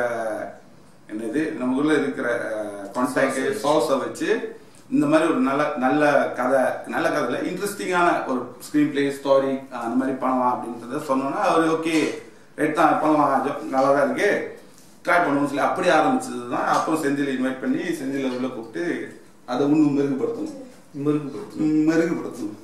என்னது நமக்குள்ள இருக்கிற கான்டாக்ட் சோர்ஸை வச்சு இந்த மாதிரி ஒரு நல்ல நல்ல கதை நல்ல கதையில இன்ட்ரெஸ்டிங்கான ஒரு ஸ்க்ரீன் பிளே ஸ்டோரி அந்த மாதிரி பண்ணலாம் அப்படின்றத சொன்னோன்னா அவர் ஓகே ரைட் தான் பண்ணலாம் ஜோ- நல்லா தான் இருக்கு ட்ரை பண்ணுவோம் சொல்லி அப்படி ஆரம்பிச்சது தான் அப்புறம் செந்தில் இன்வைட் பண்ணி செந்தில உள்ள கூப்பிட்டு அதை இன்னும் மெருகுபடுத்தணும் முருகு உம், மெருகுபடுத்தணும்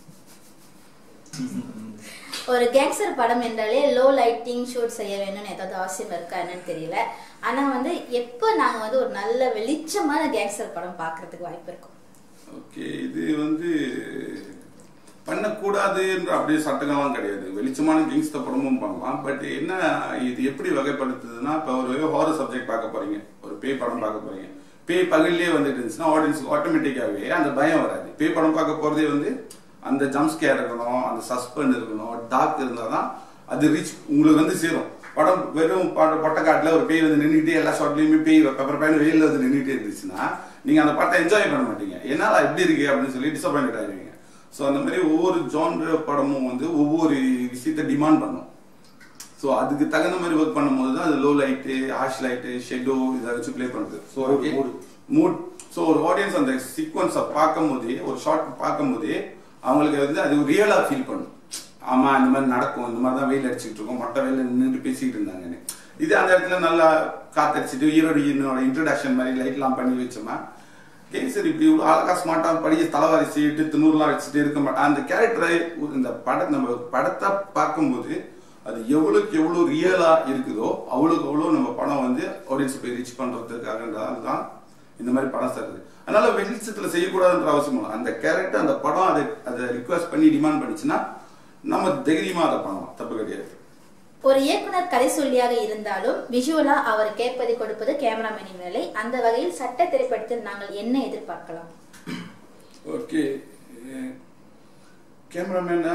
ஒரு கேங்ஸ்டர் படம் என்றாலே லோ லைட்டிங் ஷூட் செய்ய வேணும்னு ஏதாவது அவசியம் இருக்கா என்னன்னு தெரியல ஆனா வந்து எப்போ நாங்க வந்து ஒரு நல்ல வெளிச்சமான கேங்ஸ்டர் படம் பார்க்கிறதுக்கு வாய்ப்பு இருக்கும் ஓகே இது வந்து பண்ணக்கூடாதுன்ற அப்படியே சட்டங்கள்லாம் கிடையாது வெளிச்சமான கிங்ஸ்ட படமும் பண்ணலாம் பட் என்ன இது எப்படி வகைப்படுத்துதுன்னா இப்போ ஒரு ஹாரர் சப்ஜெக்ட் பார்க்க போறீங்க ஒரு பேய் படம் பார்க்க போறீங்க பேய் பகல்லே வந்துட்டு இருந்துச்சுன்னா ஆடியன்ஸுக்கு ஆட்டோமேட்டிக்காவே அந்த பயம் வராது பேய் படம் பார்க்க போறதே வந்து அந்த ஜம்ப் ஸ்கேர் இருக்கணும் அந்த சஸ்பெண்ட் இருக்கணும் டார்க் இருந்தால் தான் அது ரீச் உங்களுக்கு வந்து சேரும் படம் வெறும் பாட்டு பொட்டக்காட்டில் ஒரு பேய் வந்து நின்றுட்டே எல்லா ஷாட்லையுமே பேய் பெப்பர் பேன் வெயிலில் வந்து நின்றுட்டே இருந்துச்சுன்னா நீங்கள் அந்த படத்தை என்ஜாய் பண்ண மாட்டீங்க என்னால் எப்படி இருக்கு அப்படின்னு சொல்லி டிசப்பாயின்ட் ஆயிடுவீங்க ஸோ அந்த மாதிரி ஒவ்வொரு ஜான்ர படமும் வந்து ஒவ்வொரு விஷயத்தை டிமாண்ட் பண்ணும் ஸோ அதுக்கு தகுந்த மாதிரி ஒர்க் பண்ணும்போது தான் அது low light harsh light shadow இதை வச்சு ப்ளே பண்ணுறது ஸோ Mood. மூட் ஸோ ஒரு ஆடியன்ஸ் அந்த சீக்வன்ஸை பார்க்கும்போதே ஒரு ஷார்ட் பார்க்கும்போதே அவங்களுக்கு வந்து அது ரியலாக ஃபீல் பண்ணும் ஆமா இந்த மாதிரி நடக்கும் இந்த மாதிரி தான் வெயில் அடிச்சுட்டு இருக்கோம் மொட்டை வெயில நின்று பேசிக்கிட்டு இருந்தாங்கன்னு இது அந்த இடத்துல நல்லா காத்தடிச்சிட்டு ஹீரோடினோட இன்ட்ரடக்ஷன் மாதிரி லைட்லாம் பண்ணி வச்சோமா கேசர் இப்படி இவ்வளோ அழகா ஸ்மார்ட்டா படிக்க தலைவாரி செய்யிட்டு திணூர்லாம் வச்சுட்டு இருக்க மாட்டான் அந்த கேரக்டரை இந்த படம் நம்ம படத்தை பார்க்கும்போது அது எவ்வளவுக்கு எவ்வளவு ரியலா இருக்குதோ அவ்வளவுக்கு அவ்வளவு நம்ம படம் வந்து ஆடியன்ஸ் போய் ரீச் பண்றதுக்காக தான் இந்த மாதிரி படம் தருது அதனால வெளிச்சத்துல செய்யக்கூடாதுன்ற அவசியம் இல்லை அந்த கேரக்டர் அந்த படம் அதை அதை ரிக்வஸ்ட் பண்ணி டிமாண்ட் பண்ணிச்சுன்னா நம்ம தைரியமா அதை பண்ணலாம் தப்பு கிடையாது ஒரு இயக்குனர் கதை சொல்லியாக இருந்தாலும் விஷுவலா அவர் கேட்பதை கொடுப்பது கேமராமேனின் வேலை அந்த வகையில் சட்ட திரைப்படத்தில் நாங்கள் என்ன எதிர்பார்க்கலாம் ஓகே கேமராமேனா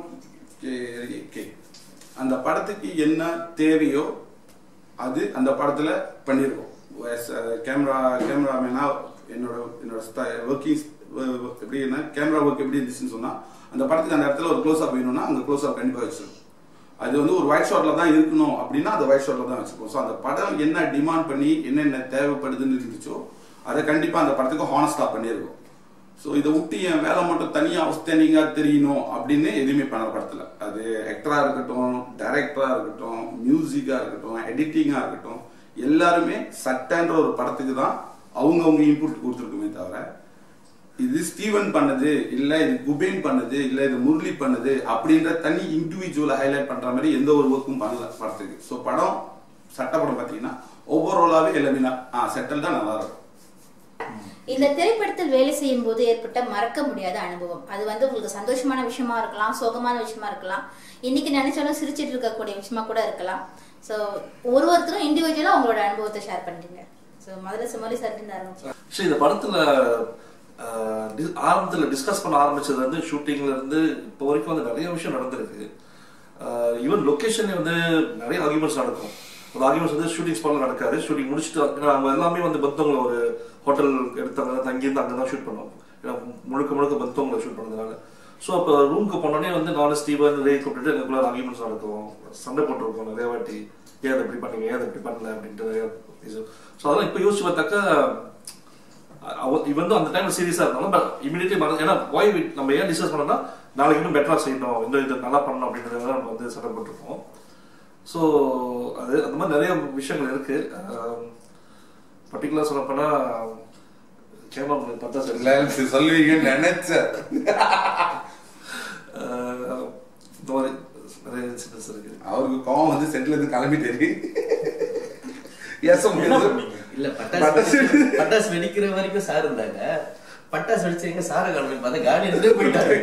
ஓகே அந்த படத்துக்கு என்ன தேவையோ அது அந்த படத்துல பண்ணிருக்கோம் கேமரா கேமராமேனா என்னோட என்னோட ஒர்க்கிங் எப்படின்னா கேமரா ஒர்க் எப்படி இருந்துச்சுன்னு சொன்னா அந்த படத்துக்கு அந்த இடத்துல ஒரு க்ளோஸ் அப் வேணும்னா அங்க க்ளோஸ் அப் கண்டிப்பா வச்சிருக்கோம் அது வந்து ஒரு ஒயிட் ஷாட்ல தான் இருக்கணும் அப்படின்னா அந்த ஒயிட் ஷாட்ல தான் வச்சிருக்கோம் ஸோ அந்த படம் என்ன டிமாண்ட் பண்ணி என்னென்ன தேவைப்படுதுன்னு இருந்துச்சோ அதை கண்டிப்பா அந்த படத்துக்கு ஹானஸ்டா பண்ணியிருக்கோம் ஸோ இதை விட்டு என் வேலை மட்டும் தனியா அவுஸ்டேண்டிங்கா தெரியணும் அப்படின்னு எதுவுமே பண்ண படத்துல அது ஆக்டரா இருக்கட்டும் டைரக்டரா இருக்கட்டும் மியூசிக்கா இருக்கட்டும் எடிட்டிங்கா இருக்கட்டும் எல்லாருமே சட்டன்ற ஒரு படத்துக்கு தான் அவங்கவுங்க இன்புட் கொடுத்துருக்குமே தவிர இது ஸ்டீவன் பண்ணது இல்ல இது குபேன் பண்ணது இல்ல இது முரளி பண்ணது அப்படின்ற தனி இண்டிவிஜுவலை ஹைலைட் பண்ற மாதிரி எந்த ஒரு ஒர்க்கும் பண்ணல படத்துக்கு ஸோ படம் சட்ட படம் பார்த்தீங்கன்னா ஓவராலாவே எல்லாமே செட்டில் தான் நல்லா இருக்கும் இந்த திரைப்படத்தில் வேலை செய்யும் போது ஏற்பட்ட மறக்க முடியாத அனுபவம் அது வந்து உங்களுக்கு சந்தோஷமான விஷயமா இருக்கலாம் சோகமான விஷயமா இருக்கலாம் இன்னைக்கு நினைச்சாலும் சிரிச்சிட்டு இருக்கக்கூடிய விஷயமா கூட இருக்கலாம் ஸோ ஒரு ஒருத்தரும் இண்டிவிஜுவலா உங்களோட அனுபவத்தை ஷேர் பண்றீங்க ஸோ முதல்ல சுமலி சார் இருந்து ஆரம்பிச்சு ஆக்சுவலி இந்த படத்துல ஆஹ், டி- ஆரம்பத்துல டிஸ்கஸ் பண்ண ஆரம்பிச்சது வந்து ஷூட்டிங்ல இருந்து இப்போ வரைக்கும் வந்து நிறைய விஷயம் நடந்திருக்கு ஈவன் லொகேஷன்ல வந்து நிறைய ஆர்குமெண்ட்ஸ் நடக்கும் ஒரு ஆர்குமெண்ட்ஸ் வந்து ஷூட்டிங் ஸ்பாட்ல நடக்காது ஷூட்டிங் முடிச்சுட்டு ஏன்னா அவங்க எல்லாமே வந்து பந்தவங்களை ஒரு ஹோட்டல் எடுத்தாங்க தங்கியிருந்து அங்கே தான் ஷூட் பண்ணோம் ஏன்னா முழுக்க முழுக்க பந்தவங்களை ஷூட் பண்ணதுனால ஸோ அப்போ ரூமுக்கு போனோடனே வந்து நானும் ஸ்டீவன் ரே கூப்பிட்டுட்டு எங்களுக்குள்ள ஆர்குமெண்ட்ஸ் நடக்கும் சண்டை போட்டிருக்கோம் நிறைய வாட்டி ஏன் அதை இப்படி பண்ணீங்க ஏன் அதை இப்படி பண்ணல அப்படின்ட்டு நிறைய ஸோ அதெல்லாம் இப்போ யோசிச்சு பார்த்தாக்கா அவ- இவன் வந்து அந்த டைம்ல சீரியஸா இருந்தாலும் பட் இமீடியட்லி மறந்து ஏன்னா வாய் நம்ம ஏன் டிஸ்கஸ் பண்ணோம்னா நாளைக்கு இன்னும் பெட்டரா செய்யணும் இந்த இது நல்லா பண்ணணும் அப்படின்றத நம்ம வந்து சட்டம் போட்டிருக்கோம் ஸோ அது அந்த மாதிரி நிறைய விஷயங்கள் இருக்கு பர்டிகுலர் சொல்ல போனா கேமரா பார்த்தா சரி இல்ல, சொல்லுவீங்கன்னு நினைச்சேன் அஹ், இந்த மாதிரி நிறைய இன்சிடென்ட்ஸ் இருக்கு அவருக்கு கோவம் வந்து செட்ல இருந்து கிளம்பிட்டாரு எஸ் என்ன பண்ணீங்க இல்ல பட்டாசு. பட்டாசு வெடி- பட்டாசு வெடிக்கிற வரைக்கும் சார் இருந்தாங்க பட்டாசு வெடிச்சவங்க சார கிளம்பி பார்த்தா காடி எடுத்துட்டு போயிட்டாரு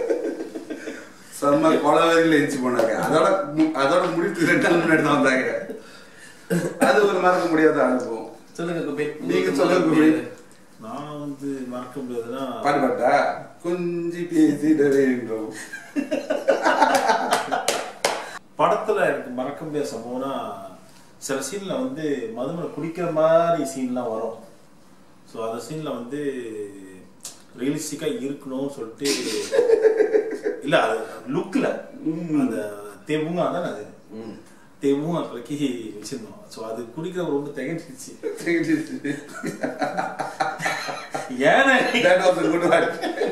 செம்ம கொலவரியில் எரிச்சு போனாங்க அதோட மு- அதோட முடித்து ரெண்டு நாள் முன்னாடி தான் வந்தாங்க அது ஒரு மறக்க முடியாத அனுபவம் சொல்லுங்க குபே நீங்க சொல்லுங்க, குபே. நான் வந்து மறக்க முடியாதுன்னா பாடுபட்டா கொஞ்சி பேசிட வேண்டும் படத்துல எனக்கு மறக்க முடியாத சம்பவம்னா சில சீன்ல வந்து மதுமலை குடிக்கிற மாதிரி சீன்லாம் வரும் ஸோ அந்த சீன்ல வந்து ரியலிஸ்டிக்கா இருக்கணும்னு சொல்லிட்டு இல்ல அது லுக்ல அந்த தேமுங்க தானே அது தேமுங்க கலக்கி வச்சிருந்தோம் ஸோ அது குடிக்கிற ரொம்ப திகழ்ச்சி ஏன்னா That was a good one.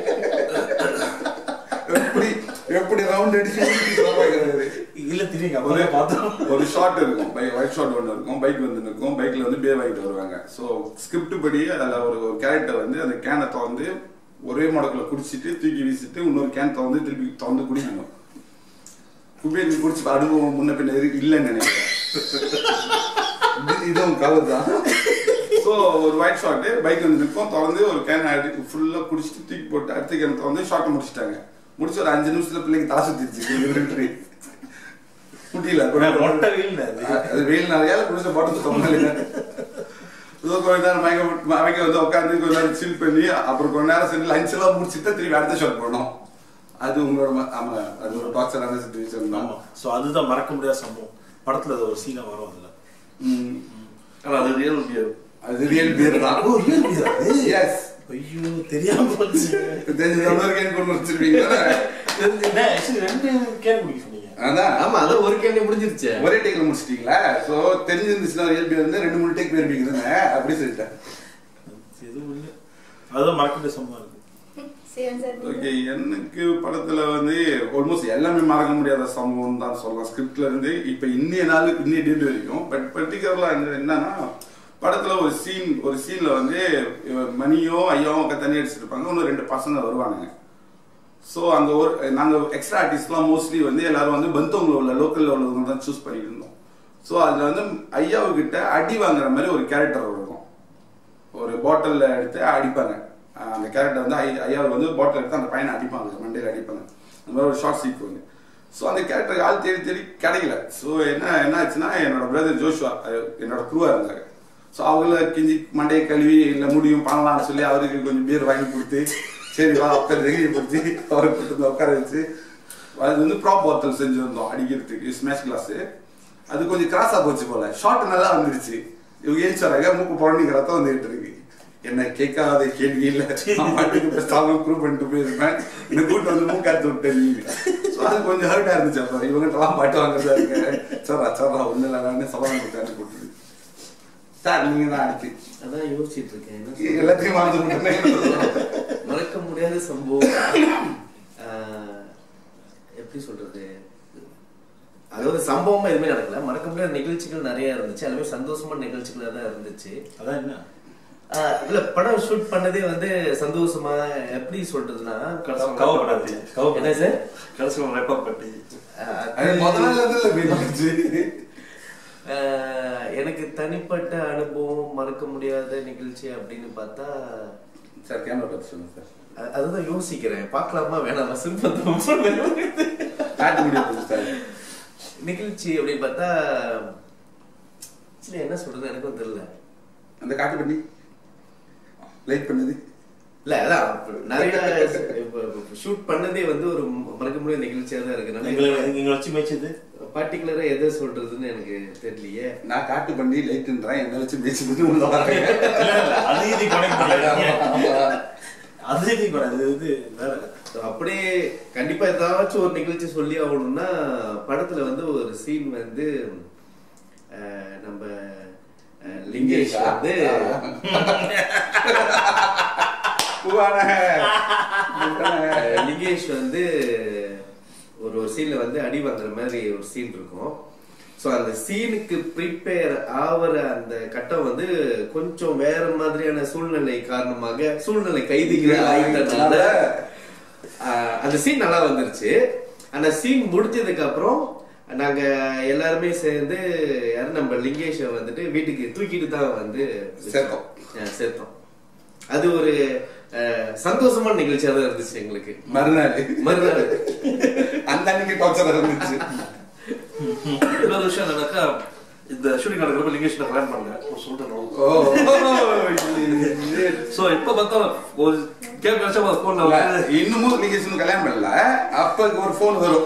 எப்படி எப்படி ரவுண்ட் அடிச்சு ஊட்டி சொல்றாங்க இல்ல தெரியுங்க ஒரு அப்பவே பார்த்தோம் ஒரு ஷாட் இருக்கும் பை ஒயிட் ஷாட் ஒன்று இருக்கும் பைக் வந்து இருக்கும் பைக்ல வந்து பேர் வாங்கிட்டு வருவாங்க ஸோ ஸ்கிரிப்ட் படி அதில் ஒரு ஒரு கேரக்டர் வந்து அந்த கேனை திறந்து ஒரே முடக்குல குடிச்சிட்டு தூக்கி வீசிட்டு இன்னொரு கேன் திறந்து திருப்பி திறந்து குடிக்கணும் குபேர் குடிச்சு அனுபவம் முன்ன பின்ன இருக்கு இல்லைன்னு நினைக்கிறேன் இது- இதுவும் கவர் தான் ஸோ ஒரு ஒயிட் ஷாட்டு பைக் வந்து நிற்கும் திறந்து ஒரு கேன் அடி ஃபுல்லாக குடிச்சிட்டு தூக்கி போட்டு அடுத்த கேன் திறந்து ஷாட்டை முடிச்சிட்டாங்க முடிச்சு ஒரு அஞ்சு நிமிஷத்துல பிள்ளைங்க தலை சுத்திருச்சு முட்டியில மொட்டை வெயில் அது. அது வெயில் நிறையா குடிச்ச பாட்டு சொன்னாங்க ஏதோ கொஞ்ச நேரம் மயக்க விட்டு- மயக்க வந்து உட்காந்து கொஞ்ச நேரம் சில் பண்ணி அப்புறம் கொஞ்ச நேரம் சரி லஞ்ச் எல்லாம் முடிச்சுட்டு திருப்பி அடுத்த ஷாட் போனோம் அது உங்களோட ம- ஆமா அது ஒரு டார்ச்சரான சுச்சுவேஷன் தான் ஆமா ஸோ அதுதான் மறக்க முடியாத சம்பவம் படத்துல அது ஒரு சீனா வரும் அதுல ம். ஆனா அது ரியல் பியர் அது ரியல் பேர் தான் ஓ real beer ஆ அது? எஸ் ஐயோ தெரியாம போச்சு தெரிஞ்ச தமிழர் கேன் கொண்டு வச்சிருப்பீங்க என்ன, actually ரெண்டு கேன் குடிக்க சொன்னீங்க அதான் ஆமா அதான் ஒரு கேள்வி முடிஞ்சிருச்சு ஒரே டேக்ல முடிச்சிட்டீங்களா சோ தெரிஞ்சிருந்துச்சுன்னா ரியல் பேர் வந்து ரெண்டு மூணு டேக் போயிருப்பீங்க அப்படி சொல்லிட்டேன் எதுவும் இல்லை அதுதான் மறக்க முடியாத சம்பவம் இருக்கு சிவன் சார் ஓகே எனக்கு படத்துல வந்து ஆல்மோஸ்ட் எல்லாமே மறக்க முடியாத சம்பவம் தான் சொல்லலாம் ஸ்கிரிப்ட்ல இருந்து இப்ப இன்னைய நாள் இன்னைய டேட் வரைக்கும் பட் பர்டிகுலரா என்னன்னா படத்துல ஒரு சீன் ஒரு சீன்ல வந்து இவன் மணியோ ஐயாவும் அக்கா தண்ணி அடிச்சிட்டு இருப்பாங்க இன்னும் ரெண்டு பசங்க வருவானுங்க ஸோ அங்க ஒரு நாங்க எக்ஸ்ட்ரா ஆர்டிஸ்ட்லாம் மோஸ்ட்லி வந்து எல்லாரும் வந்து பந்தவங்கள உள்ள லோக்கல்ல உள்ளவங்க தான் சூஸ் பண்ணிட்டு இருந்தோம் ஸோ அதுல வந்து ஐயாவுக்கிட்ட அடி வாங்குற மாதிரி ஒரு கேரக்டர் இருக்கும் ஒரு பாட்டில்ல எடுத்து அடிப்பாங்க அஹ் அந்த கேரக்டர் வந்து ஐ- ஐயா வந்து பாட்டில் எடுத்து அந்த பையனை அடிப்பாங்க மண்டையில அடிப்பாங்க அந்த மாதிரி ஒரு ஷார்ட் சீக்வன்ஸ் ஸோ அந்த கேரக்டர் ஆள் தேடி தேடி கிடைக்கல ஸோ என்ன என்ன ஆச்சுன்னா என்னோட பிரதர் ஜோஷுவா அஹ், என்னோட குருவா இருந்தாங்க ஸோ அவங்கள கிஞ்சி மண்டையை கழுவி இல்லை முடியும் பண்ணலாம்னு சொல்லி அவருக்கு கொஞ்சம் பீர் வாங்கி கொடுத்து சரி வா உட்கார தைரியப்படுத்தி அவரை கூட்டு வந்து உட்கார வச்சு அது வந்து ப்ராப் ஒருத்தல் செஞ்சுருந்தோம் அடிக்கிறதுக்கு ஸ்மாஷ் கிளாஸ் அது கொஞ்சம் கிராஸா போச்சு போல ஷார்ட் நல்லா வந்துருச்சு இவங்க ஏன் சொல்றாங்க மூக்கு புறணிக்கு ரத்தம் வந்துகிட்டு இருக்கு என்ன கேட்காத கேள்வி இல்ல நான் பாட்டுக்கு பேசாம ப்ரூவ் பண்ணிட்டு போயிருப்பேன் இந்த கூட்டு வந்து மூக்காத்து விட்டேன் நீ ஸோ அது கொஞ்சம் ஹர்ட்டா இருந்துச்சு அப்போ இவங்கட்டெல்லாம் பாட்டு வாங்குறதா இருக்கு சரா சரா ஒண்ணு இல்லை நான் சவால் கொடுத்தாரு கூட்டு சார் நீங்க தான் அடுத்து அதான் யோசிச்சிட்டு இருக்கேன் என்ன சொல்றது? எல்லாத்தையும் மறந்து மறக்க முடியாத சம்பவம் ஆஹ், எப்படி சொல்றது அதாவது சம்பவமா எதுவுமே நடக்கல மறக்க முடியாத நிகழ்ச்சிகள் நிறைய இருந்துச்சு எல்லாமே சந்தோஷமான நிகழ்ச்சிகளா தான் இருந்துச்சு அதான் என்ன ஆஹ், இல்ல படம் ஷூட் பண்ணதே வந்து சந்தோஷமா எப்படி சொல்றதுன்னா கவலைப்படாதீங்க. என்ன சார் கடைசியில் ரெப்பர் பட்டி ஆஹ், அது முதல்ல இருந்து போயிருந்துச்சு ஆஹ், எனக்கு தனிப்பட்ட அனுபவம் மறக்க முடியாத நிகழ்ச்சி அப்படின்னு பார்த்தா சார் கேமரா பார்த்து சொல்லுங்க சார் அ- அதுதான் யோசிக்கிறேன் பார்க்கலாமா வேணாமா சிம்பந்தம் காட்ட முடியாது சார் நிகழ்ச்சி அப்படின்னு பார்த்தா சரி என்ன சொல்றது எனக்கும் தெரியல அந்த காட்டு பண்ணி லைட் பண்ணது இல்ல அதான் நிறைய ஷூட் பண்ணதே வந்து ஒரு மறக்க முடியாத நிகழ்ச்சியா தான் எங்களை இருக்கு எங்களை வச்சு மேய்ச்சது பர்டிகுலரா எதை சொல்றதுன்னு எனக்கு தெரியலையே நான் காட்டு பண்ணி லைட்ன்றேன் என்ன வச்சு பேசி பண்ணி உள்ள வரேன் இல்ல, இல்ல, அது இது connect பண்ணிடுறீங்க. அது இது connect- இது இது வேற So, அப்படியே கண்டிப்பா ஏதாச்சும் ஒரு நிகழ்ச்சி சொல்லி ஆகணும்னா படத்துல வந்து ஒரு சீன் வந்து அஹ், நம்ம அஹ், லிங்கேஷ் வந்து பூவான அஹ், லிங்கேஷ் வந்து ஒரு ஒரு சீன்ல வந்து அடி வாங்குற மாதிரி ஒரு சீன் இருக்கும் ஸோ அந்த சீனுக்கு ப்ரிப்பேர் ஆகிற அந்த கட்டம் வந்து கொஞ்சம் வேற மாதிரியான சூழ்நிலை காரணமாக சூழ்நிலை கைதிகள் ஆகிட்டனால ஆஹ், அந்த சீன் நல்லா வந்துருச்சு அந்த சீன் முடிஞ்சதுக்கு அப்புறம் நாங்க எல்லாருமே சேர்ந்து யாரும் நம்ம லிங்கேஷை வந்துட்டு வீட்டுக்கு தூக்கிட்டு தான் வந்து சேர்த்தோம். ஆஹ், சேர்த்தோம் அது ஒரு ஆஹ், சந்தோஷமான நிகழ்ச்சியா தான் இருந்துச்சு எங்களுக்கு மறுநாள் மறுநாள் அந்த அன்னைக்கு டார்ச்சர் இருந்துச்சு இன்னொரு விஷயம் என்னன்னாக்கா இந்த ஷூட்டிங் நடக்கிறப்ப லிங்கேஷ் கல்யாணம் பண்ணல ஒரு சொல்லிட்டு ஓ ஸோ இப்போ பார்த்தா ஒரு கேம் கிடைச்சா ஒரு ஃபோனில் இல்ல, வந்து இன்னமும் நீங்க இன்னும் கல்யாணம் பண்ணல அப்ப ஒரு போன் வரும்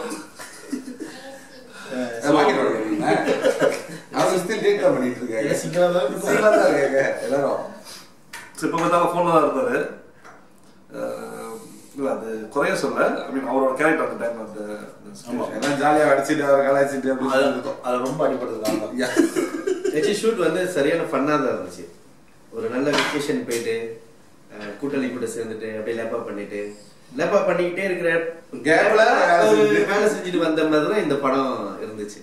அதை வாங்கிட்டு வரீங்க. அவங்க still date தான் பண்ணிட்டு இருக்காங்க சிங்களா தான் இருக்கும். Single ஆ தான் இருக்காங்க எல்லாரும் ஸோ இப்போ பார்த்தா ஃபோனில் தான் இருந்தார் இல்லை அது குறைய சொல்ல ஐ மீன் அவரோட கேரக்டர் அந்த டைம் அந்த அந்த situation. எல்லாம் ஜாலியா அடிச்சுட்டு அவர் கலாய்ச்சிட்டு அது அப்படி அது ரொம்ப அடிபட்டது நான் தான். ஆக்சுவலி ஷூட் வந்து சரியான ஃபன்னா தான் இருந்துச்சு ஒரு நல்ல வெக்கேஷன் போயிட்டு அஹ், கூட்டாளி கூட சேர்ந்துட்டு அப்படியே லேப்பா பண்ணிட்டு லேப்பா பண்ணிக்கிட்டே இருக்கிற Gapல வேலை ஒரு செஞ்சுட்டு. வேலை செஞ்சுட்டு வந்த மாதிரி தான் இந்த படம் இருந்துச்சு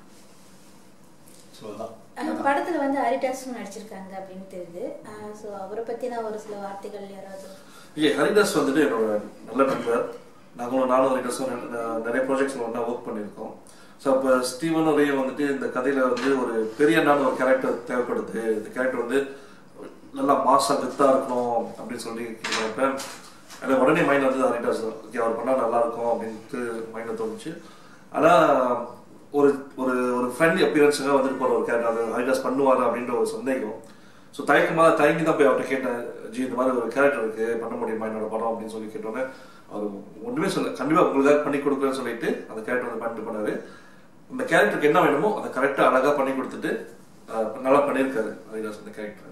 So, அதான். அஹ் படத்துல வந்து ஹரிதாஸும் நடிச்சிருக்காங்க அப்படின்னு தெரியுது ஸோ அவரை பத்தின ஒரு சில வார்த்தைகள் யாராவது ஏ ஹரிதாஸ் வந்துட்டு என்னோட நல்ல நண்பர் நாங்களும் நானும் ஹரிதாஸும் நெ- நிறைய ப்ராஜெக்ட்ஸ்ல ஒன்றா ஒர்க் பண்ணியிருக்கோம் ஸோ அப்போ ஸ்டீவன் ஒரே வந்துட்டு இந்த கதையில வந்து ஒரு பெரிய அண்ணான்னு ஒரு கேரக்டர் தேவைப்படுது இந்த கேரக்டர் வந்து நல்லா மாசா வித்தா இருக்கணும் அப்படின்னு சொல்லி கேட்குறப்ப எனக்கு உடனே மைண்ட் வந்து ஹரிதாஸ் ஓகே அவர் பண்ணா நல்லா இருக்கும் அப்படின்ட்டு மைண்ட்ல தோணுச்சு ஆனா ஒரு ஒரு ஒரு ஃப்ரெண்ட்லி அப்பியரன்ஸுக்காக வந்துட்டு போற ஒரு கேரக்டர் அது ஹரிதாஸ் பண்ணுவார் அப்படின்ற ஒரு சந்தேகம் ஸோ தயக்கமா தயங்கி தான் போய் அவர்கிட்ட கேட்டேன் ஜி இந்த மாதிரி ஒரு கேரக்டர் இருக்கு பண்ண முடியுமா என்னோட படம் அப்படின்னு சொல்லி கேட்டோன்னே அவர் ஒண்ணுமே சொல்ல கண்டிப்பா உங்களுக்காக பண்ணி கொடுக்குறேன்னு சொல்லிட்டு அந்த கேரக்டர் வந்து பண்ணிட்டு பண்ணாரு அந்த கேரக்டருக்கு என்ன வேணுமோ அதை கரெக்டா அழகா பண்ணி கொடுத்துட்டு அஹ், நல்லா பண்ணியிருக்காரு ஹரிதாஸ் அந்த கேரக்டர்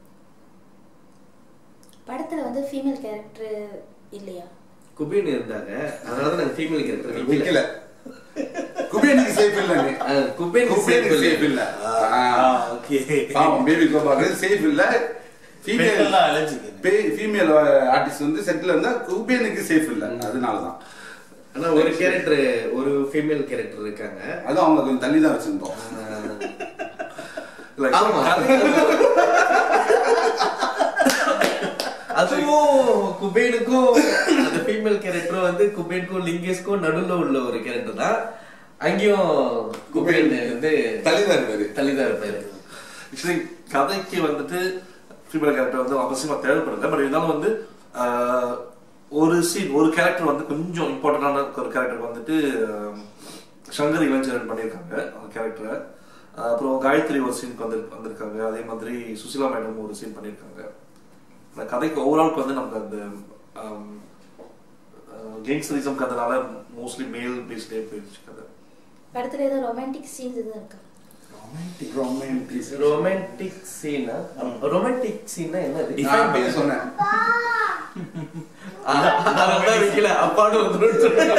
படத்துல வந்து ஃபீமேல் கேரக்டர் இல்லையா குபின் இருந்தாங்க அதனாலதான் நாங்க ஃபீமேல் கேரக்டர் விக்கல குபேனுக்கு சேஃப் இல்ல நீ குபேன் குபேனுக்கு சேஃப் இல்ல ஆ, okay. பாவம் பேபி கோபாக்கு சேஃப் இல்ல ஃபீமேல் பெண்கள்லாம் allergic. ஃபீமேல் ஆர்டிஸ்ட் வந்து செட்டில் இருந்தா குபேனுக்கு சேஃப் இல்ல அதனாலதான் ஆனா ஒரு கேரக்டர் ஒரு ஃபீமேல் கேரக்டர் இருக்காங்க அதுவும் அவங்க கொஞ்சம் தள்ளி தான் வச்சிருந்தோம் அஹ், Like, ஆமா. அதுவும் குபேனுக்கும் அந்த ஃபீமேல் கேரக்டரும் வந்து குபேனுக்கும் லிங்கேஷ்க்கும் நடுவுல உள்ள ஒரு கேரக்டர் தான் அங்கேயும் குபேன் வந்து தள்ளி தான் இருப்பாரு தள்ளிதான் இருப்பாரு ஆக்சுவலி கதைக்கு வந்துட்டு ஃபீமேல் கேரக்டர் வந்து அவசியமா தேவைப்படல பட் இருந்தாலும் வந்து ஆஹ், ஒரு சீன் ஒரு கேரக்டர் வந்து கொஞ்சம் இம்பார்ட்டன்டான ஒரு கேரக்டர் வந்துட்டு ஆஹ், சங்கர் இளஞ்சரன் பண்ணியிருக்காங்க அந்த கேரக்டரை அப்புறம் காயத்ரி ஒரு சீனுக்கு வந்து வந்திருக்காங்க அதே மாதிரி சுசிலா மேடம் ஒரு சீன் பண்ணியிருக்காங்க அந்த கதைக்கு ஓவராலுக்கு வந்து நமக்கு அந்த கேங்ஸ்டரிசம் கதைனால மோஸ்ட்லி மேல் பேஸ்டே போயிடுச்சு கதை படத்துல ஏதோ ரொமான்டிக் சீன்ஸ் எதுவும் இருக்கா ரொமான்டிக் ரொமான்டிக் சீனா ரொமான்டிக் சீனா என்னது நான் அப்பயே சொன்னேன் அதான் வைக்கல அப்பாடு வந்துடும் சொன்னாங்க.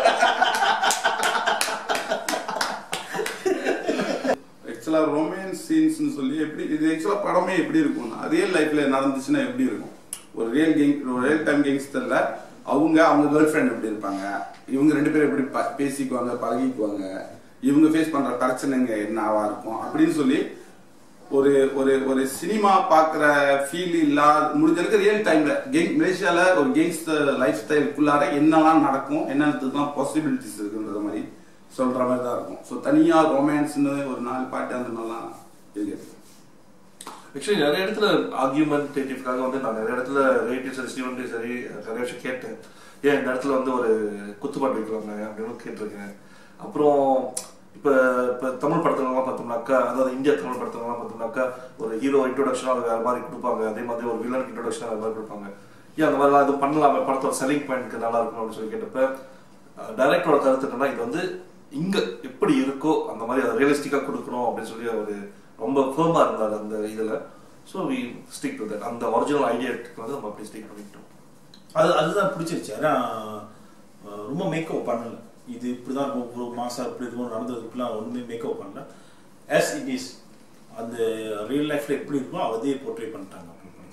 ஆக்சுவலா ரொமான்ஸ் சீன்ஸ்னு சொல்லி எப்படி இது ஆக்சுவலா படமே எப்படி இருக்கும்னா ரியல் லைஃப்ல நடந்துச்சுன்னா எப்படி இருக்கும் ஒரு ரியல் கேங் ஒரு ரியல் டைம் கேங்ஸ்டர்ல அவங்க அவங்க கேர்ள் ஃப்ரெண்ட் எப்படி இருப்பாங்க இவங்க ரெண்டு பேரும் எப்படி ப- பேசிக்குவாங்க பழகிக்குவாங்க இவங்க ஃபேஸ் பண்ற பிரச்சனைங்க என்னவா இருக்கும் அப்படின்னு சொல்லி ஒரு ஒரு ஒரு சினிமா பாக்குற ஃபீல் இல்லாத முடிஞ்ச அளவுக்கு ரியல் டைம்ல கேங் மலேசியால ஒரு கேங்ஸ்டர் லைஃப் ஸ்டைலுக்குள்ளார என்னெல்லாம் நடக்கும் என்னென்னத்துக்குலாம் பாசிபிலிட்டிஸ் இருக்குன்ற மாதிரி சொல்ற மாதிரி தான் இருக்கும் ஸோ தனியா ரொமான்ஸ்னு ஒரு நாலு பாட்டு அந்த மாதிரிலாம் இருக்குது ஆக்சுவலி நிறைய இடத்துல ஆர்கியூமெண்டேட்டிவ்காக வந்து நான் நிறைய இடத்துல ரிலேட்டிவ் சரி ஸ்டூடெண்ட் சரி நிறைய விஷயம் கேட்டேன் ஏன் இந்த இடத்துல வந்து ஒரு குத்துப்பாட்டு வைக்கலாங்க அப்படின்னு கேட்டிருக்கேன் அப்புறம் இப்போ இப்போ தமிழ் படத்துலலாம் பார்த்தோம்னாக்கா அதாவது இந்தியா தமிழ் படத்துலலாம் பார்த்தோம்னாக்கா ஒரு ஹீரோ இன்ட்ரோடக்ஷன் அது வேற மாதிரி கொடுப்பாங்க அதே மாதிரி ஒரு வில்லன் இன்ட்ரோடக்ஷன் அது மாதிரி கொடுப்பாங்க ஏன் அந்த மாதிரிலாம் இது பண்ணலாமே படத்தோட செல்லிங் பாயிண்ட்க்கு நல்லா இருக்கும் அப்படின்னு சொல்லி கேட்டப்ப டைரக்டரோட கருத்து என்னன்னா இது வந்து இங்க எப்படி இருக்கோ அந்த மாதிரி அதை ரியலிஸ்டிக்கா கொடுக்கணும் அப்படின்னு சொல்லி அவர் ரொம்ப ஃபேமா இருந்தார் அந்த இதுல so we stick to that அந்த ஒரிஜினல் ஐடியாக்கு வந்து நம்ம அப்படி ஸ்டிக் பண்ணிட்டோம் அது அதுதான் பிடிச்சிருச்சு ஏன்னா அஹ், ரொம்ப மேக்கப் பண்ணல இது இப்படிதான் இருக்கும் ஒரு மாசம் இப்படி இருக்கும் நடந்ததுக்குலாம் ஒண்ணுமே மேக்கப் பண்ணல as இட் இஸ் அந்த ரியல் லைஃப்ல எப்படி இருக்குமோ அதே போர்ட்ரே பண்ணிட்டாங்க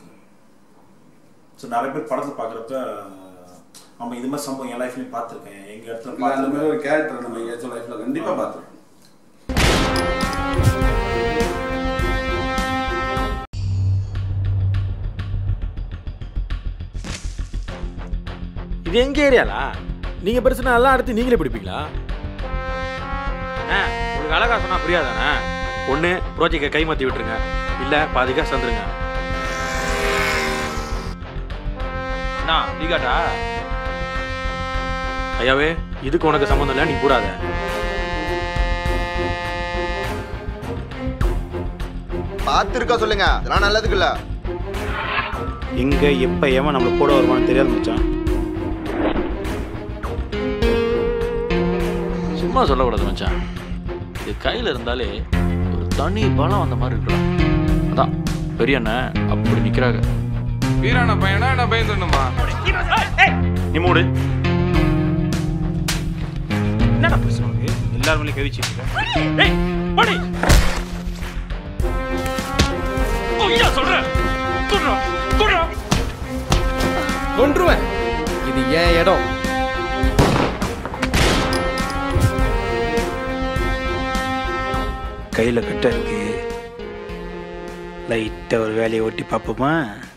ஸோ நிறைய பேர் படத்தை பார்க்குறப்ப ஆமா இது மாதிரி சம்பவம் என் லைஃப்லயும் பார்த்துருக்கேன் எங்க இடத்துல இல்ல, அந்த மாதிரி பார்த்துருக்கேன் ஒரு கேரக்டர் நம்ம எங்கேயாச்சும் லைஃப்ல கண்டிப்பா பார்த்துருக்கோம் இது எங்க ஏரியாலா நீங்க பெருசுனா எல்லாம் அடுத்து நீங்களே பிடிப்பீங்களா ஆ உங்களுக்கு அழகா சொன்னா புரியாதானே ஒண்ணு ப்ராஜெக்டை கை மாத்தி விட்டுருங்க இல்ல பாதி காசு தந்துருங்க என்ன டீகாட்டா ஐயாவே இதுக்கு உனக்கு சம்மந்தம் இல்லை நீ கூடாத பார்த்துருக்கா சொல்லுங்க அதெல்லாம் நல்லதுக்கு இல்ல எங்க எப்ப ஏமா நம்மள போட வருவான்னு தெரியாது மச்சான் சும்மா சொல்லக்கூடாது மச்சான் இது கையில் இருந்தாலே ஒரு தனி பலம் அந்த மாதிரி இருக்கலாம் அதான் பெரிய அண்ணன் அப்படி நிற்கிறாங்க வீரான பையனா என்ன பயந்துடணுமா நீ மூடு என்னடா பிரச்சனை உனக்கு எல்லாரும் மேலே கவிச்சிட்டு இருக்க ஏய் போடி ஐயா சொல்றேன் குடுறோம் குடுறோம் கொன்றுவேன் இது ஏன் இடம் கையில் கட்ட இருக்கு லைட்டாக ஒரு வேலையை ஒட்டி பார்ப்போமா